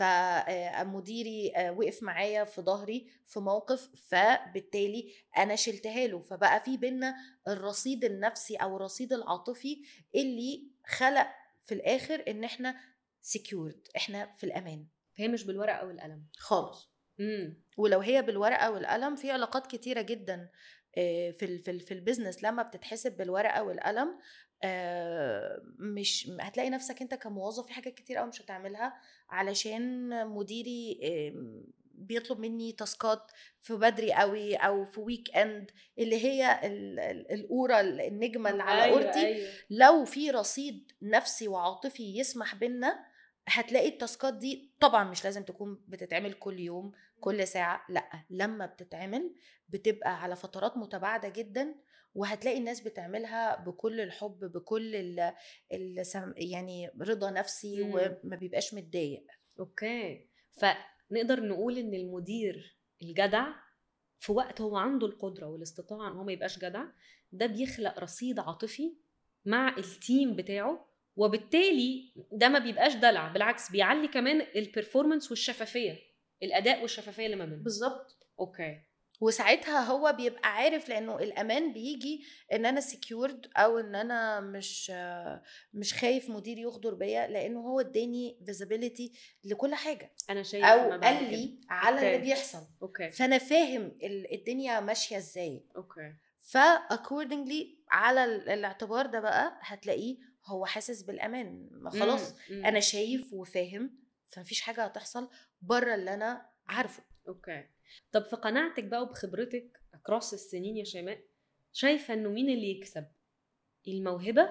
فمديري وقف معايا في ظهري في موقف فبالتالي انا شلتها له فبقى في بينا الرصيد النفسي او الرصيد العاطفي اللي خلق في الاخر ان احنا سكيورد احنا في الامان فهي مش بالورقه والقلم خالص امم ولو هي بالورقه والقلم في علاقات كتيره جدا آه، في ال- في ال- في البيزنس لما بتتحسب بالورقه والقلم آه، مش هتلاقي نفسك انت كموظف في حاجات كتير قوي مش هتعملها علشان مديري آم، بيطلب مني تاسكات في بدري قوي او في ويك اند اللي هي ال- ال- القوره النجمه اللي على أيوة، قورتي أيوة. لو في رصيد نفسي وعاطفي يسمح بينا هتلاقي التاسكات دي طبعا مش لازم تكون بتتعمل كل يوم كل ساعة لا لما بتتعمل بتبقى على فترات متباعدة جدا وهتلاقي الناس بتعملها بكل الحب بكل ال ال يعني رضا نفسي مم. وما بيبقاش متضايق اوكي فنقدر نقول ان المدير الجدع في وقت هو عنده القدره والاستطاعه ان هو ما يبقاش جدع ده بيخلق رصيد عاطفي مع التيم بتاعه وبالتالي ده ما بيبقاش دلع بالعكس بيعلي كمان البرفورمانس والشفافيه الاداء والشفافيه اللي ما بينهم بالظبط اوكي وساعتها هو بيبقى عارف لانه الامان بيجي ان انا سكيورد او ان انا مش مش خايف مديري يغدر بيا لانه هو اداني فيزيبيليتي لكل حاجه انا شايف او ما بعد قال كده. لي على اللي أوكي. بيحصل اوكي فانا فاهم ال- الدنيا ماشيه ازاي اوكي ف accordingly على ال- الاعتبار ده بقى هتلاقيه هو حاسس بالامان ما خلاص مم، مم. انا شايف وفاهم فمفيش حاجه هتحصل بره اللي انا عارفه اوكي طب في قناعتك بقى وبخبرتك اكروس السنين يا شيماء شايفه انه مين اللي يكسب الموهبه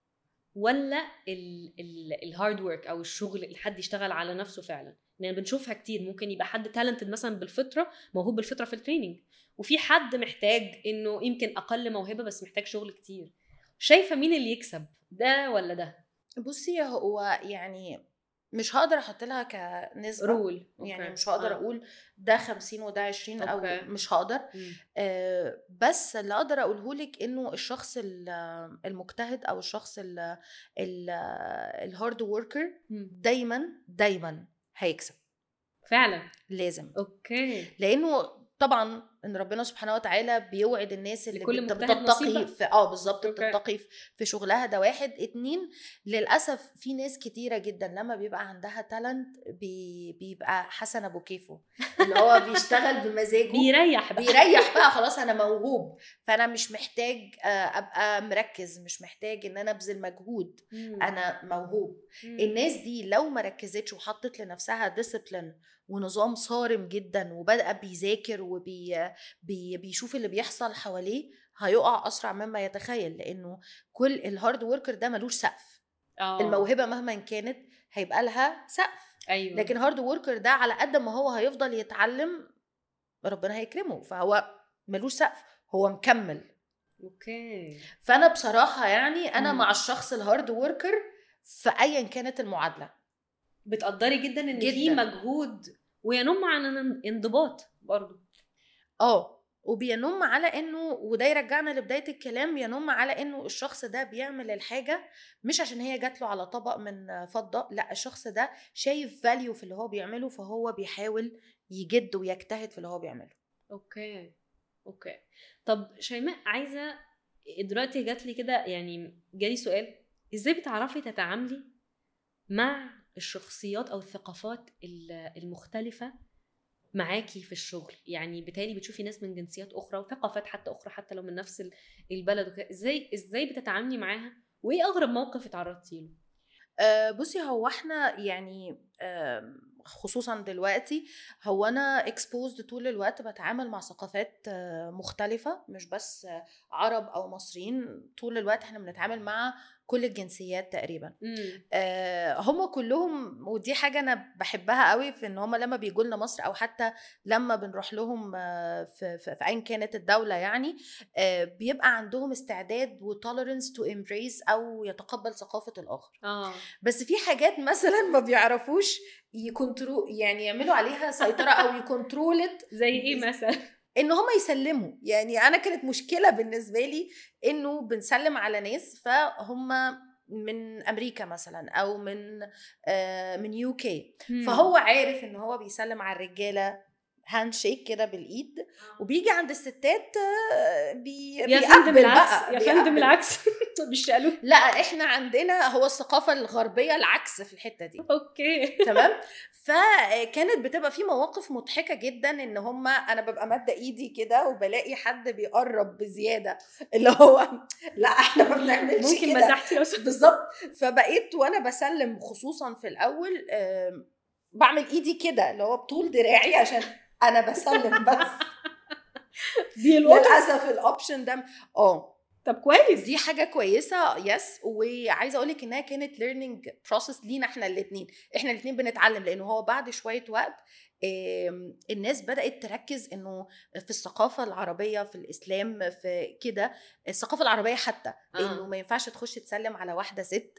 ولا الهارد ورك او الشغل اللي حد يشتغل على نفسه فعلا لان بنشوفها كتير ممكن يبقى حد تالنتد مثلا بالفطره موهوب بالفطره في التريننج وفي حد محتاج انه يمكن اقل موهبه بس محتاج شغل كتير شايفه مين اللي يكسب ده ولا ده بصي هو يعني مش هقدر احط لها كنسبه رول يعني مش هقدر اقول ده 50 وده 20 او أوكي. مش هقدر آه، بس اللي اقدر اقوله لك انه الشخص ال- المجتهد او الشخص الهارد وركر دايما دايما هيكسب فعلا لازم اوكي لانه طبعا ان ربنا سبحانه وتعالى بيوعد الناس اللي لكل بت- مجتهد نصيب بتتقي بقى. في اه بالظبط أوكي. بتتقي في- في شغلها ده واحد اتنين للاسف في ناس كتيره جدا لما بيبقى عندها تالنت بي بيبقى حسن ابو كيفه اللي هو بيشتغل بمزاجه بيريح بقى بيريح بقى خلاص انا موهوب فانا مش محتاج آه، ابقى مركز مش محتاج ان انا ابذل مجهود مم. انا موهوب مم. الناس دي لو ما ركزتش وحطت لنفسها ديسيبلين ونظام صارم جدا وبدأ بيذاكر وبي بي بيشوف اللي بيحصل حواليه هيقع اسرع مما يتخيل لانه كل الهارد وركر ده ملوش سقف آه. الموهبه مهما كانت هيبقى لها سقف ايوه لكن هارد وركر ده على قد ما هو هيفضل يتعلم ربنا هيكرمه فهو ملوش سقف هو مكمل اوكي فانا بصراحه يعني انا مم. مع الشخص الهارد وركر في ايا كانت المعادله بتقدري جدا ان في جداً. مجهود وينم عن ان- انضباط برضو اه وبينم على انه وده يرجعنا لبدايه الكلام ينم على انه الشخص ده بيعمل الحاجه مش عشان هي جات له على طبق من فضه لا الشخص ده شايف فاليو في اللي هو بيعمله فهو بيحاول يجد ويجتهد في اللي هو بيعمله اوكي اوكي طب شيماء عايزه دلوقتي جات لي كده يعني جالي سؤال ازاي بتعرفي تتعاملي مع الشخصيات او الثقافات ال- المختلفه معاكي في الشغل يعني بالتالي بتشوفي ناس من جنسيات اخرى وثقافات حتى اخرى حتى لو من نفس ال- البلد وكده ازاي ازاي بتتعاملي معاها وايه اغرب موقف اتعرضتي له أه بصي هو احنا يعني آم، خصوصا دلوقتي هو انا اكسبوزد طول الوقت بتعامل مع ثقافات آه، مختلفه مش بس آه، عرب او مصريين طول الوقت احنا بنتعامل مع كل الجنسيات تقريبا آه، هم كلهم ودي حاجه انا بحبها قوي في ان هم لما بيجوا لنا مصر او حتى لما بنروح لهم آه، في في في ايا كانت الدوله يعني آه، بيبقى عندهم استعداد وتوليرنس تو امبريس او يتقبل ثقافه الاخر اه بس في حاجات مثلا ما بيعرفوش يكنترو يعني يعملوا عليها سيطره او يكنترولت زي ايه مثلا ان هم يسلموا يعني انا كانت مشكله بالنسبه لي انه بنسلم على ناس فهم من امريكا مثلا او من آه من يو كي فهو عارف ان هو بيسلم على الرجاله هاند شيك كده بالايد وبيجي عند الستات آه، بي يا بيقبل فندم العكس بقى يا بيقبل. فندم العكس بيشتغلوا لا احنا عندنا هو الثقافه الغربيه العكس في الحته دي اوكي تمام فكانت بتبقى في مواقف مضحكه جدا ان هم انا ببقى ماده ايدي كده وبلاقي حد بيقرب بزياده اللي هو لا احنا ما بنعملش ممكن كده مسحتي لو سمحت بالظبط فبقيت وانا بسلم خصوصا في الاول آم، بعمل ايدي كده اللي هو بطول دراعي عشان انا بسلم بس دي الوضع للاسف الاوبشن ده اه طب كويس دي حاجه كويسه يس وعايزه اقول لك انها كانت ليرنينج بروسس لينا احنا الاثنين احنا الاثنين بنتعلم لانه هو بعد شويه وقت آم، الناس بدات تركز انه في الثقافه العربيه في الاسلام في كده الثقافه العربيه حتى آه. انه ما ينفعش تخش تسلم على واحده ست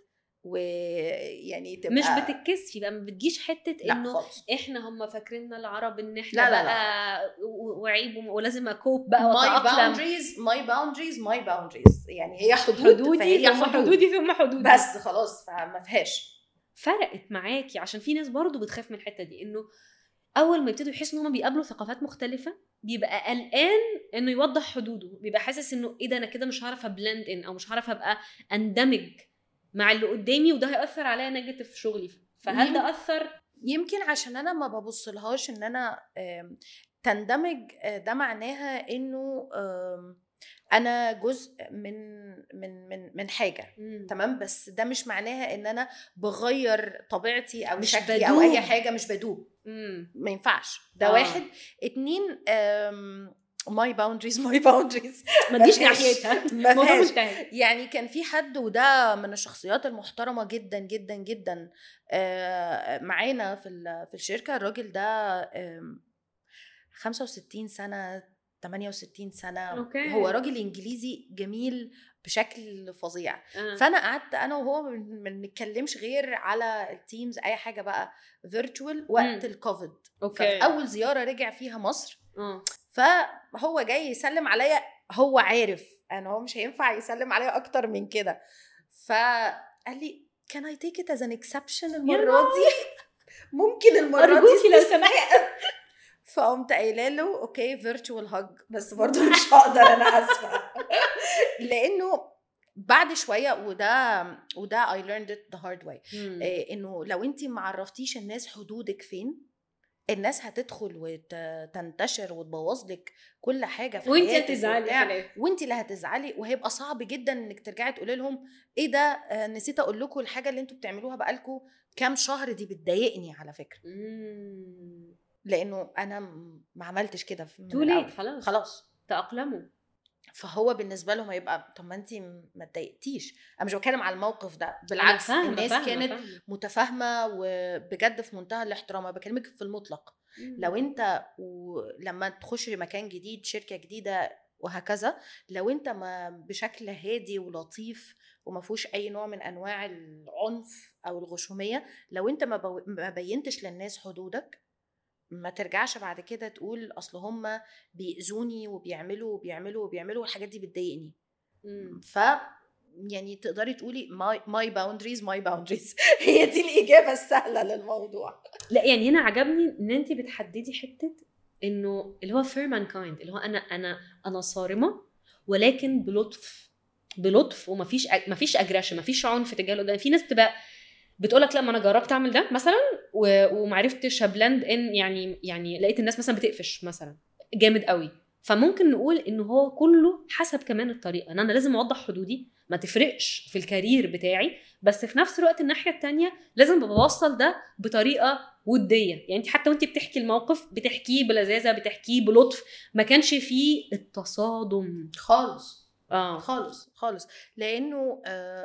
ويعني تبقى مش بتتكسفي بقى ما بتجيش حته لا انه خالص احنا هم فاكريننا العرب ان احنا لا، لا، بقى و- وعيب وم- ولازم اكوب بقى ماي واتاقلم باوندريز ماي باوندريز ماي باوندريز يعني هي حدود حدودي فهي ثم حدودي ثم حدودي بس خلاص فما فيهاش فرقت معاكي عشان في ناس برضو بتخاف من الحته دي انه اول ما يبتدوا يحسوا ان هم بيقابلوا ثقافات مختلفه بيبقى قلقان انه يوضح حدوده بيبقى حاسس انه ايه ده انا كده مش هعرف ابلند ان او مش هعرف ابقى اندمج مع اللي قدامي وده هياثر عليا نيجاتيف في شغلي فهل ده اثر يمكن عشان انا ما ببصلهاش ان انا آم، تندمج آه، ده معناها انه آم، انا جزء من من من من حاجه تمام بس ده مش معناها ان انا بغير طبيعتي او مش شكلي او بدوب. اي حاجه مش بدوب امم ما ينفعش ده آه. واحد اتنين ماي باوندريز ماي باوندريز ما تجيش مفيهاش. ناحيتها ما الموضوع فيهاش منتهي يعني كان في حد وده من الشخصيات المحترمه جدا جدا جدا آه، معانا في ال- في الشركه الراجل ده آم، 65 سنه 68 سنه أوكي. هو راجل انجليزي جميل بشكل فظيع آه. فانا قعدت انا وهو ما بن- ما بنتكلمش غير على التيمز اي حاجه بقى فيرتشوال وقت مم. الكوفيد اوكي ففي اول زياره رجع فيها مصر اه فهو جاي يسلم عليا هو عارف انا هو مش هينفع يسلم عليا اكتر من كده فقال لي can I take it as an exception المرة دي ممكن المرة دي ارجوكي لو استثناء. سمحتي فقمت قايله له اوكي فيرتشوال هاج بس برضه مش هقدر انا اسفه لانه بعد شويه وده وده I learned it the hard way مم. إيه، انه لو انت ما عرفتيش الناس حدودك فين الناس هتدخل وتنتشر وتبوظ لك كل حاجه في وانت حياتك هتزعلي في وبتاع. الاخر وانت اللي هتزعلي وهيبقى صعب جدا انك ترجعي تقولي لهم ايه ده آه، نسيت اقول لكم الحاجه اللي انتوا بتعملوها بقالكم كام شهر دي بتضايقني على فكره مم. لانه انا م- ما عملتش كده في- من تو ليت الأول. خلاص خلاص تأقلموا فهو بالنسبه لهم هيبقى طب ما انت ما اتضايقتيش انا مش بتكلم على الموقف ده أنا بالعكس فاهمة، الناس فاهمة، كانت فاهمة. متفاهمه وبجد في منتهى الاحترام أنا بكلمك في المطلق مم. لو انت ولما تخش مكان جديد شركه جديده وهكذا لو انت ما بشكل هادي ولطيف وما فيهوش اي نوع من انواع العنف او الغشوميه لو انت ما, بو... ما بينتش للناس حدودك ما ترجعش بعد كده تقول اصل هم بيأذوني وبيعملوا وبيعملوا وبيعملوا والحاجات دي بتضايقني مم. ف يعني تقدري تقولي ماي ماي باوندريز ماي باوندريز هي دي الاجابه السهله للموضوع لا يعني هنا عجبني ان انت بتحددي حته انه اللي هو فير مان كايند اللي هو انا انا انا صارمه ولكن بلطف بلطف ومفيش أ- مفيش اجريشن مفيش عنف تجاه اللي قدام في ناس بتبقى بتقول لك لا ما انا جربت اعمل ده مثلا و- ومعرفتش ابلند ان يعني يعني لقيت الناس مثلا بتقفش مثلا جامد قوي فممكن نقول ان هو كله حسب كمان الطريقه ان انا لازم اوضح حدودي ما تفرقش في الكارير بتاعي بس في نفس الوقت الناحيه التانية لازم بوصل ده بطريقه وديه يعني انت حتى وانت بتحكي الموقف بتحكيه بلذاذه بتحكيه بلطف ما كانش فيه التصادم خالص اه خالص خالص لانه آه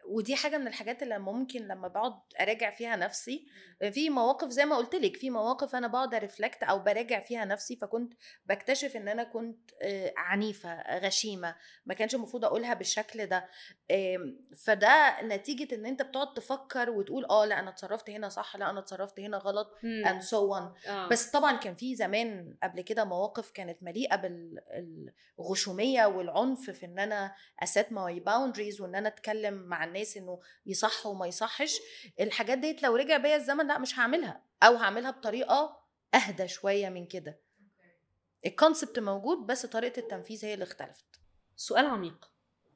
ودي حاجه من الحاجات اللي ممكن لما بقعد اراجع فيها نفسي في مواقف زي ما قلت لك في مواقف انا بقعد ارفلكت او براجع فيها نفسي فكنت بكتشف ان انا كنت آه، عنيفه غشيمه ما كانش المفروض اقولها بالشكل ده آم، فده نتيجه ان انت بتقعد تفكر وتقول اه لا انا اتصرفت هنا صح لا انا اتصرفت هنا غلط and so on آه. بس طبعا كان في زمان قبل كده مواقف كانت مليئه بالغشوميه والعنف في ان انا اسيت ماي باوندريز وان انا اتكلم مع الناس انه يصح وما يصحش الحاجات ديت لو رجع بيا الزمن لا مش هعملها او هعملها بطريقه اهدى شويه من كده الكونسبت موجود بس طريقه التنفيذ هي اللي اختلفت سؤال عميق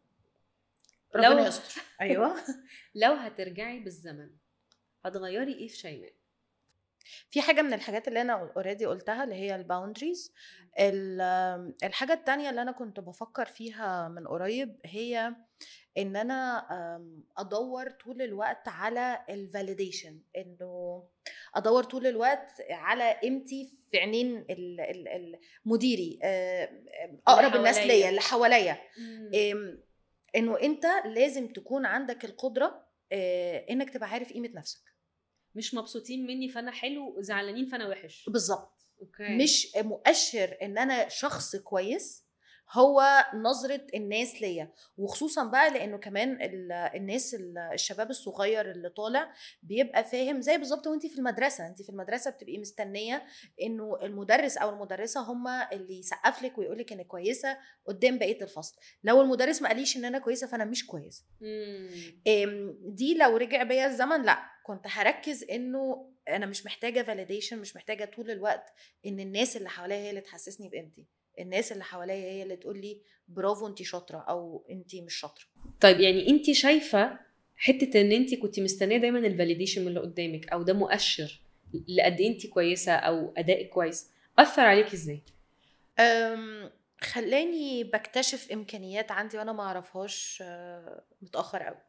ربنا لو- يستر ايوه لو هترجعي بالزمن هتغيري ايه في شيماء في حاجه من الحاجات اللي انا اوريدي قلتها اللي هي الباوندريز الحاجه التانية اللي انا كنت بفكر فيها من قريب هي ان انا أم، ادور طول الوقت على الفاليديشن انه ادور طول الوقت على قيمتي في عينين ال- ال- ال- مديري آه، اقرب الناس حواليا. ليا اللي حواليا أم، انه انت لازم تكون عندك القدره آه، انك تبقى عارف قيمه نفسك مش مبسوطين مني فانا حلو زعلانين فانا وحش بالظبط اوكي مش مؤشر ان انا شخص كويس هو نظرة الناس ليا وخصوصا بقى لانه كمان ال- الناس ال- الشباب الصغير اللي طالع بيبقى فاهم زي بالظبط وانت في المدرسة انت في المدرسة بتبقي مستنية انه المدرس او المدرسة هما اللي يسقف لك ويقول لك انك كويسة قدام بقية الفصل لو المدرس ما قاليش ان انا كويسة فانا مش كويسة مم. أم، دي لو رجع بيا الزمن لا كنت هركز انه انا مش محتاجه فاليديشن مش محتاجه طول الوقت ان الناس اللي حواليا هي اللي تحسسني بقيمتي الناس اللي حواليا هي اللي تقول لي برافو انت شاطره او انت مش شاطره طيب يعني انت شايفه حته ان انت كنت مستنيه دايما الفاليديشن من اللي قدامك او ده مؤشر لقد ايه انت كويسه او ادائك كويس اثر عليك ازاي أم، خلاني بكتشف امكانيات عندي وانا ما اعرفهاش أه، متاخر قوي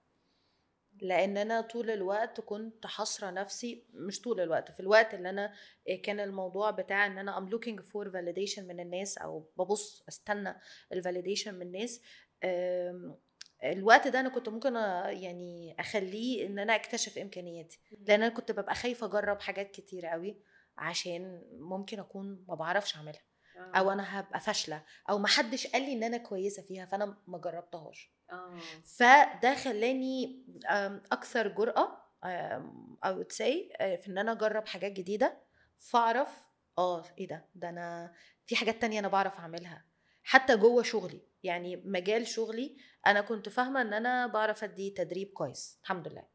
لان انا طول الوقت كنت حاصره نفسي مش طول الوقت في الوقت اللي انا كان الموضوع بتاع ان انا I'm looking for validation من الناس او ببص استنى الفاليديشن من الناس أم، الوقت ده انا كنت ممكن أ- يعني اخليه ان انا اكتشف امكانياتي لان انا كنت ببقى خايفه اجرب حاجات كتير قوي عشان ممكن اكون ما بعرفش اعملها او انا هبقى فاشله او ما حدش قال لي ان انا كويسه فيها فانا ما جربتهاش اه فده خلاني أم، اكثر جرأة أم، I would say أه، في ان انا اجرب حاجات جديدة فاعرف اه ايه ده ده انا في حاجات تانية انا بعرف اعملها حتى جوه شغلي يعني مجال شغلي انا كنت فاهمة ان انا بعرف ادي تدريب كويس الحمد لله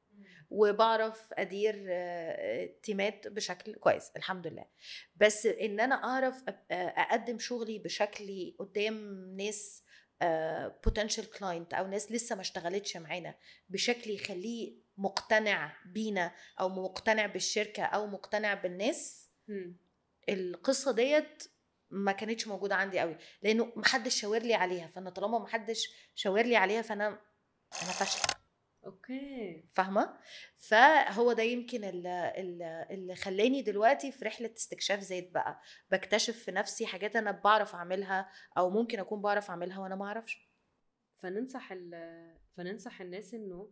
وبعرف ادير آه، تيمات بشكل كويس الحمد لله بس ان انا اعرف أب- آه، اقدم شغلي بشكلي قدام ناس بوتنشال كلاينت او ناس لسه ما اشتغلتش معانا بشكل يخليه مقتنع بينا او مقتنع بالشركه او مقتنع بالناس مم. القصه ديت ما كانتش موجوده عندي قوي لانه محدش شاور لي عليها فانا طالما محدش شاور لي عليها فانا انا فاشله اوكي فاهمه فهو ده يمكن اللي, اللي خلاني دلوقتي في رحله استكشاف ذات بقى بكتشف في نفسي حاجات انا بعرف اعملها او ممكن اكون بعرف اعملها وانا ما اعرفش فننصح ال... فننصح الناس انه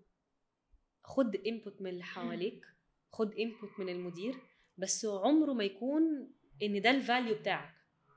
خد انبوت من اللي حواليك خد انبوت من المدير بس عمره ما يكون ان ده الفاليو بتاعك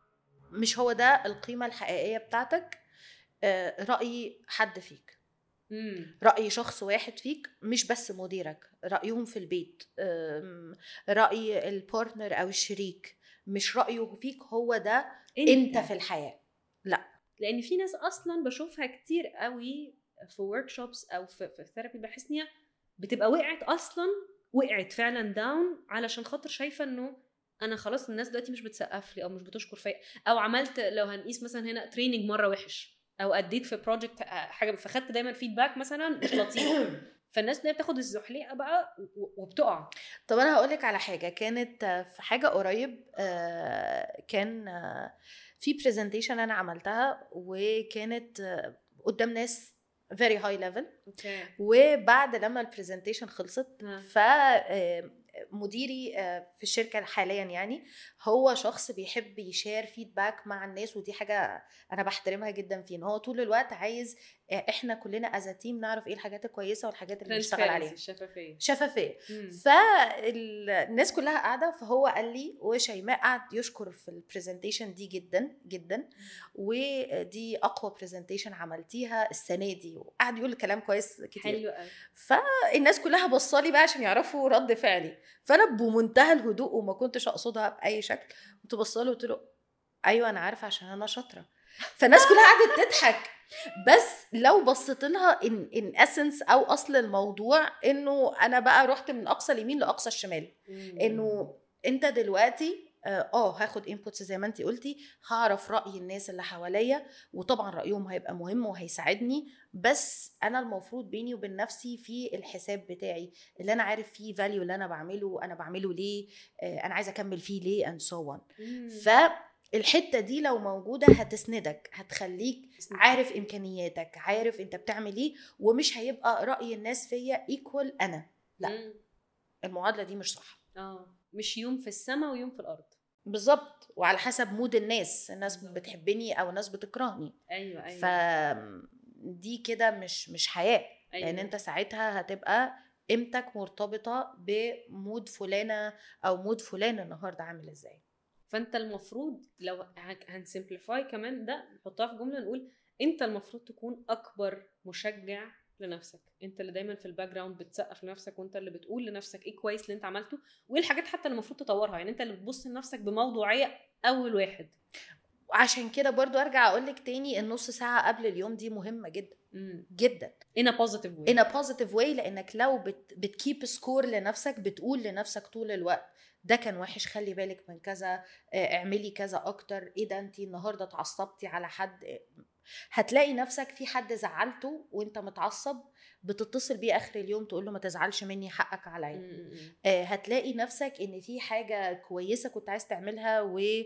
مش هو ده القيمه الحقيقيه بتاعتك آه، راي حد فيك امم راي شخص واحد فيك مش بس مديرك رايهم في البيت آم، راي البارتنر او الشريك مش رايه فيك هو ده انت في الحياه لان في ناس اصلا بشوفها كتير قوي في ورك شوبس او في في ثيرابي بحس ان هي بتبقى وقعت اصلا وقعت فعلا داون علشان خاطر شايفه انه انا خلاص الناس دلوقتي مش بتسقف لي او مش بتشكر فيا او عملت لو هنقيس مثلا هنا تريننج مره وحش او اديت في بروجكت حاجه فخدت دايما فيدباك مثلا مش لطيف فالناس اللي بتاخد الزحليقه بقى و- وبتقع طب انا هقول لك على حاجه كانت آه، في حاجه قريب آه، كان آه، في برزنتيشن انا عملتها وكانت آه، قدام ناس very high level اوكي وبعد لما البرزنتيشن خلصت ها. ف آه، مديري آه، في الشركه حاليا يعني هو شخص بيحب يشير فيدباك مع الناس ودي حاجه انا بحترمها جدا فيه ان هو طول الوقت عايز احنا كلنا از تيم نعرف ايه الحاجات الكويسه والحاجات اللي بنشتغل عليها الشفافيه شفافيه مم. فالناس كلها قاعده فهو قال لي وشيماء قعد يشكر في البرزنتيشن دي جدا جدا ودي اقوى برزنتيشن عملتيها السنه دي وقعد يقول كلام كويس كتير حلو قوي فالناس كلها بصالي بقى عشان يعرفوا رد فعلي فانا بمنتهى الهدوء وما كنتش اقصدها باي شكل كنت بصاله وقلت له ايوه انا عارفه عشان انا شاطره فالناس كلها قعدت تضحك بس لو بصيت لها ان ان اسنس او اصل الموضوع انه انا بقى رحت من اقصى اليمين لاقصى الشمال انه انت دلوقتي اه آه، هاخد انبوتس زي ما انت قلتي هعرف راي الناس اللي حواليا وطبعا رايهم هيبقى مهم وهيساعدني بس انا المفروض بيني وبين نفسي في الحساب بتاعي اللي انا عارف فيه فاليو اللي انا بعمله انا بعمله ليه آه، انا عايزه اكمل فيه ليه اند سو اون مم. فالحته دي لو موجوده هتسندك هتخليك عارف امكانياتك عارف انت بتعمل ايه ومش هيبقى راي الناس فيا ايكوال انا لا. مم. المعادله دي مش صح اه مش يوم في السماء ويوم في الارض بالظبط وعلى حسب مود الناس الناس بالظبط. بتحبني او الناس بتكرهني ايوه ايوه ف دي كده مش مش حياه أيوة. لان انت ساعتها هتبقى قيمتك مرتبطه بمود فلانه او مود فلان النهارده عامل ازاي فانت المفروض لو هنسمبليفاي كمان ده نحطها في جمله نقول انت المفروض تكون اكبر مشجع لنفسك انت اللي دايما في الباك جراوند بتسقف لنفسك وانت اللي بتقول لنفسك ايه كويس اللي انت عملته وايه الحاجات حتى اللي المفروض تطورها يعني انت اللي بتبص لنفسك بموضوعيه اول واحد وعشان كده برضو ارجع اقول لك تاني النص ساعه قبل اليوم دي مهمه جدا امم جدا in a positive way in a positive way لانك لو بت بتكيب سكور لنفسك بتقول لنفسك طول الوقت ده كان وحش خلي بالك من كذا آه، اعملي كذا اكتر ايه ده انت النهارده اتعصبتي على حد آه، هتلاقي نفسك في حد زعلته وانت متعصب بتتصل بيه اخر اليوم تقول له ما تزعلش مني حقك عليا مم. آه، هتلاقي نفسك ان في حاجه كويسه كنت عايز تعملها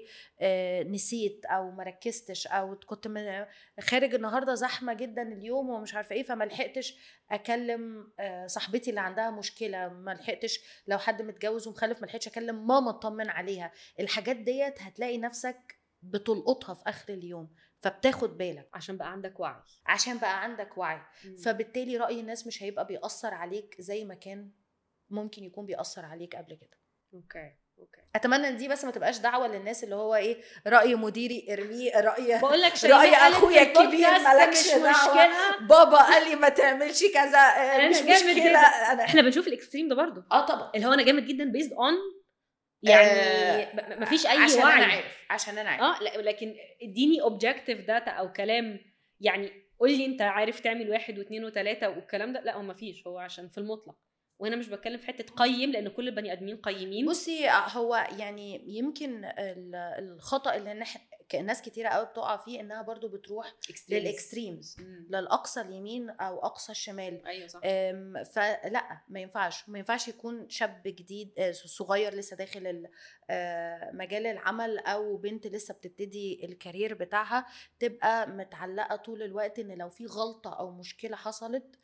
ونسيت او مركزتش او كنت من- خارج النهارده زحمه جدا اليوم ومش عارفه ايه فما لحقتش اكلم آه، صاحبتي اللي عندها مشكله ما لحقتش لو حد متجوز ومخلف ما لحقتش اكلم ماما اطمن عليها الحاجات ديت هتلاقي نفسك بتلقطها في اخر اليوم فبتاخد بالك عشان بقى عندك وعي عشان بقى عندك وعي مم. فبالتالي رأي الناس مش هيبقى بيأثر عليك زي ما كان ممكن يكون بيأثر عليك قبل كده اوكي اوكي اتمنى ان دي بس ما تبقاش دعوه للناس اللي هو ايه راي مديري ارميه راي بقول لك رأي أخويا الكبير مالكش دعوة. مشكله بابا قال لي ما تعملش كذا آه، أنا مش جامد مشكله جدا. انا احنا بنشوف الاكستريم ده برضه اه طبعا اللي هو انا جامد جدا بيزد اون يعني آه، م- مفيش اي عشان وعي انا عارف عشان انا عارف اه لا- لكن اديني اوبجكتيف داتا او كلام يعني قول لي انت عارف تعمل واحد واثنين وثلاثه والكلام ده لا هو مفيش هو عشان في المطلق وهنا مش بتكلم في حته قيم لان كل البني ادمين قيمين بصي هو يعني يمكن ال- الخطا اللي نح... ناس كتيره قوي بتقع فيه انها برضو بتروح للاكستريمز مم. للاقصى اليمين او اقصى الشمال ايوه صح أم، فلا ما ينفعش ما ينفعش يكون شاب جديد آه، صغير لسه داخل ال- آه، مجال العمل او بنت لسه بتبتدي الكارير بتاعها تبقى متعلقه طول الوقت ان لو في غلطه او مشكله حصلت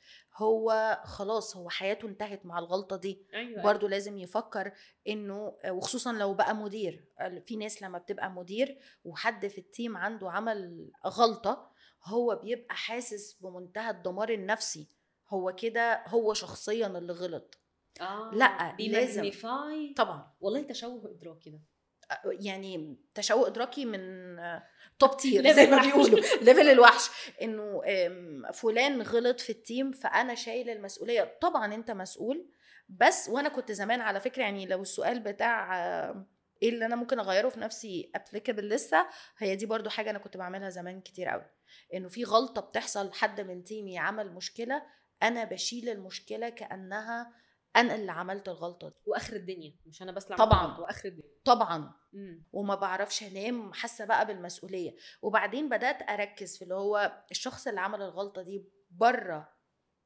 هو خلاص هو حياته انتهت مع الغلطه دي ايوه برضو لازم يفكر انه وخصوصا لو بقى مدير في ناس لما بتبقى مدير وحد في التيم عنده عمل غلطة هو بيبقى حاسس بمنتهى الدمار النفسي هو كده هو شخصيا اللي غلط آه. لا، لازم. بيماجنيفاي طبعا والله تشوه ادراكي ده يعني تشوق ادراكي من توب تير ليفل زي ما وحش. بيقولوا ليفل الوحش انه أم، فلان غلط في التيم فانا شايل المسؤوليه طبعا انت مسؤول بس وانا كنت زمان على فكره يعني لو السؤال بتاع آه، ايه اللي انا ممكن اغيره في نفسي ابليكابل لسه هي دي برضو حاجه انا كنت بعملها زمان كتير قوي انه في غلطه بتحصل حد من تيمي عمل مشكله انا بشيل المشكله كانها انا اللي عملت الغلطه دي واخر الدنيا مش انا بس اللي طبعاً. عملت غلط، واخر الدنيا طبعا مم. وما بعرفش انام حاسه بقى بالمسؤوليه وبعدين بدات اركز في اللي هو الشخص اللي عمل الغلطه دي بره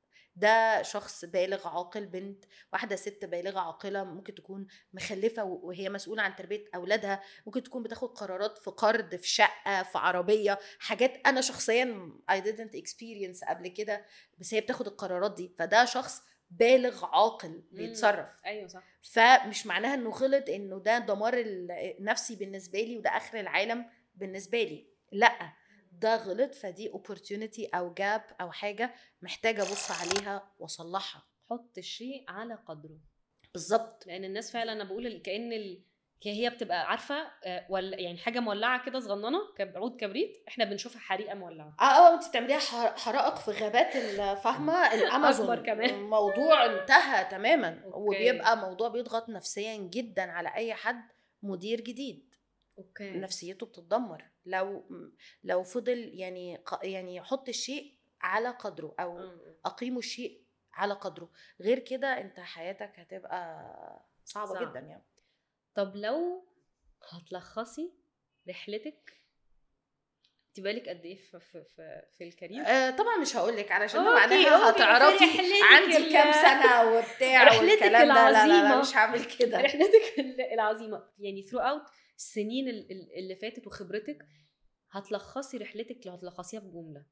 ده شخص بالغ عاقل بنت واحده ست بالغه عاقله ممكن تكون مخلفه وهي مسؤوله عن تربيه اولادها ممكن تكون بتاخد قرارات في قرض في شقه في عربيه حاجات انا شخصيا I didn't experience قبل كده بس هي بتاخد القرارات دي فده شخص بالغ عاقل بيتصرف ايوه صح فمش معناها انه غلط انه ده دمار النفسي بالنسبه لي وده اخر العالم بالنسبه لي لا ده غلط فدي opportunity او جاب او حاجه محتاجه ابص عليها واصلحها حط الشيء على قدره بالظبط لان الناس فعلا انا بقول ال- كان ال... ك- هي بتبقى عارفه آه، ولا يعني حاجه مولعه كده صغننه كب- عود كبريت احنا بنشوفها حريقه مولعه اه اه انت بتعمليها حر- حرائق في غابات الفاهمه الامازون أكبر كمان. الموضوع انتهى تماما أوكي. وبيبقى موضوع بيضغط نفسيا جدا على اي حد مدير جديد اوكي نفسيته بتتدمر لو لو فضل يعني ق- يعني يحط الشيء على قدره او آه. اقيموا الشيء على قدره غير كده انت حياتك هتبقى صعبه صعب. جدا يعني طب لو هتلخصي رحلتك انت بالك قد ايه في في في, في الكارير آه طبعا مش هقول لك علشان أوكي، معناها أوكي، هتعرفي في رحلتك عندي ال- كام سنه وبتاع رحلتك والكلام ده لا لا, لا العظيمة. مش هعمل كده رحلتك ال- العظيمه يعني ثرو اوت السنين ال- ال- اللي فاتت وخبرتك هتلخصي رحلتك لو هتلخصيها في جمله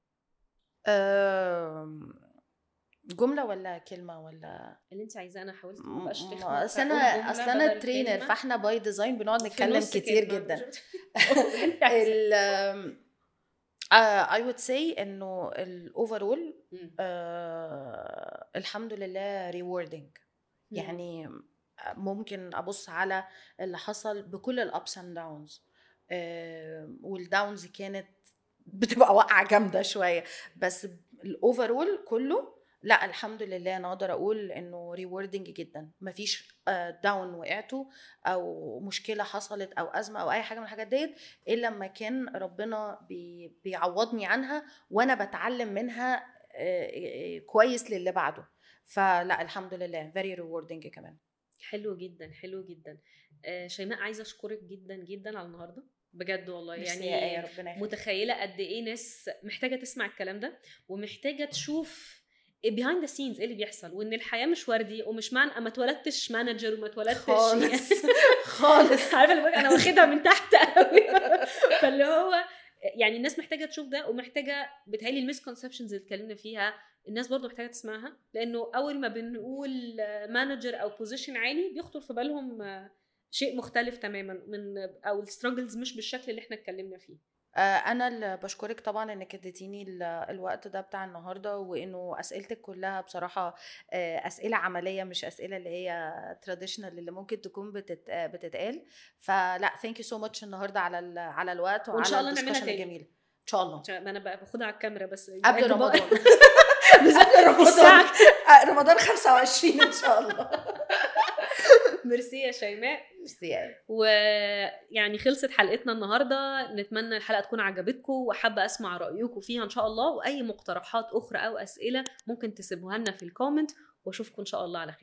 آم، جمله ولا كلمه ولا اللي انت عايزاه انا حاولت ما ابقاش م- تخنق اصل فأقول انا جملة اصل انا بدل ترينر كلمة. فاحنا باي ديزاين بنقعد في نتكلم نص كتير كلمة. جدا اللي انت عايزاه. ال اي وود سي انه الاوفرول مم. الحمد لله ريوردنج يعني ممكن ابص على اللي حصل بكل الابس اند داونز والداونز كانت بتبقى واقعه جامده شويه بس الاوفرول كله لا الحمد لله انا اقدر اقول انه ريوردنج جدا مفيش داون وقعته او مشكله حصلت او ازمه او اي حاجه من الحاجات ديت الا لما كان ربنا بي بيعوضني عنها وانا بتعلم منها آه، آه، كويس للي بعده فلا الحمد لله فيري ريوردنج كمان حلو جدا حلو جدا آه شيماء عايزه اشكرك جدا جدا على النهارده بجد والله ميرسي يعني يا آية، ربنا يخليك. متخيله قد ايه ناس محتاجه تسمع الكلام ده ومحتاجه تشوف behind ذا سينز ايه اللي بيحصل وان الحياه مش وردي ومش معنى ما اتولدتش مانجر وما اتولدتش خالص خالص عارفه اللي بقولك انا واخدها من تحت قوي فاللي هو يعني الناس محتاجه تشوف ده ومحتاجه بتهيألي المسكونسبشنز اللي اتكلمنا فيها الناس برضو محتاجه تسمعها لانه اول ما بنقول مانجر او بوزيشن عالي بيخطر في بالهم آه، شيء مختلف تماما من او الستراجلز مش بالشكل اللي احنا اتكلمنا فيه آه، انا اللي بشكرك طبعا انك اديتيني ال- الوقت ده بتاع النهارده وانه اسئلتك كلها بصراحه آه، اسئله عمليه مش اسئله اللي هي تراديشنال اللي ممكن تكون بتت... آه، بتتقال فلا ثانك يو سو ماتش النهارده على ال... على الوقت وعلى وإن شاء الله نعملها الدiscussion تاني. الجميله ان شاء الله عشان انا بقى باخدها على الكاميرا بس قبل أنتوا بقى- رمضان قبل رمضان الساعة- آه، رمضان 25 ان شاء الله ميرسي يا شيماء ميرسي يا آية. ويعني خلصت حلقتنا النهارده نتمنى الحلقه تكون عجبتكم وحابه اسمع رايكم فيها ان شاء الله واي مقترحات اخرى او اسئله ممكن تسيبوها لنا في الكومنت واشوفكم ان شاء الله على خير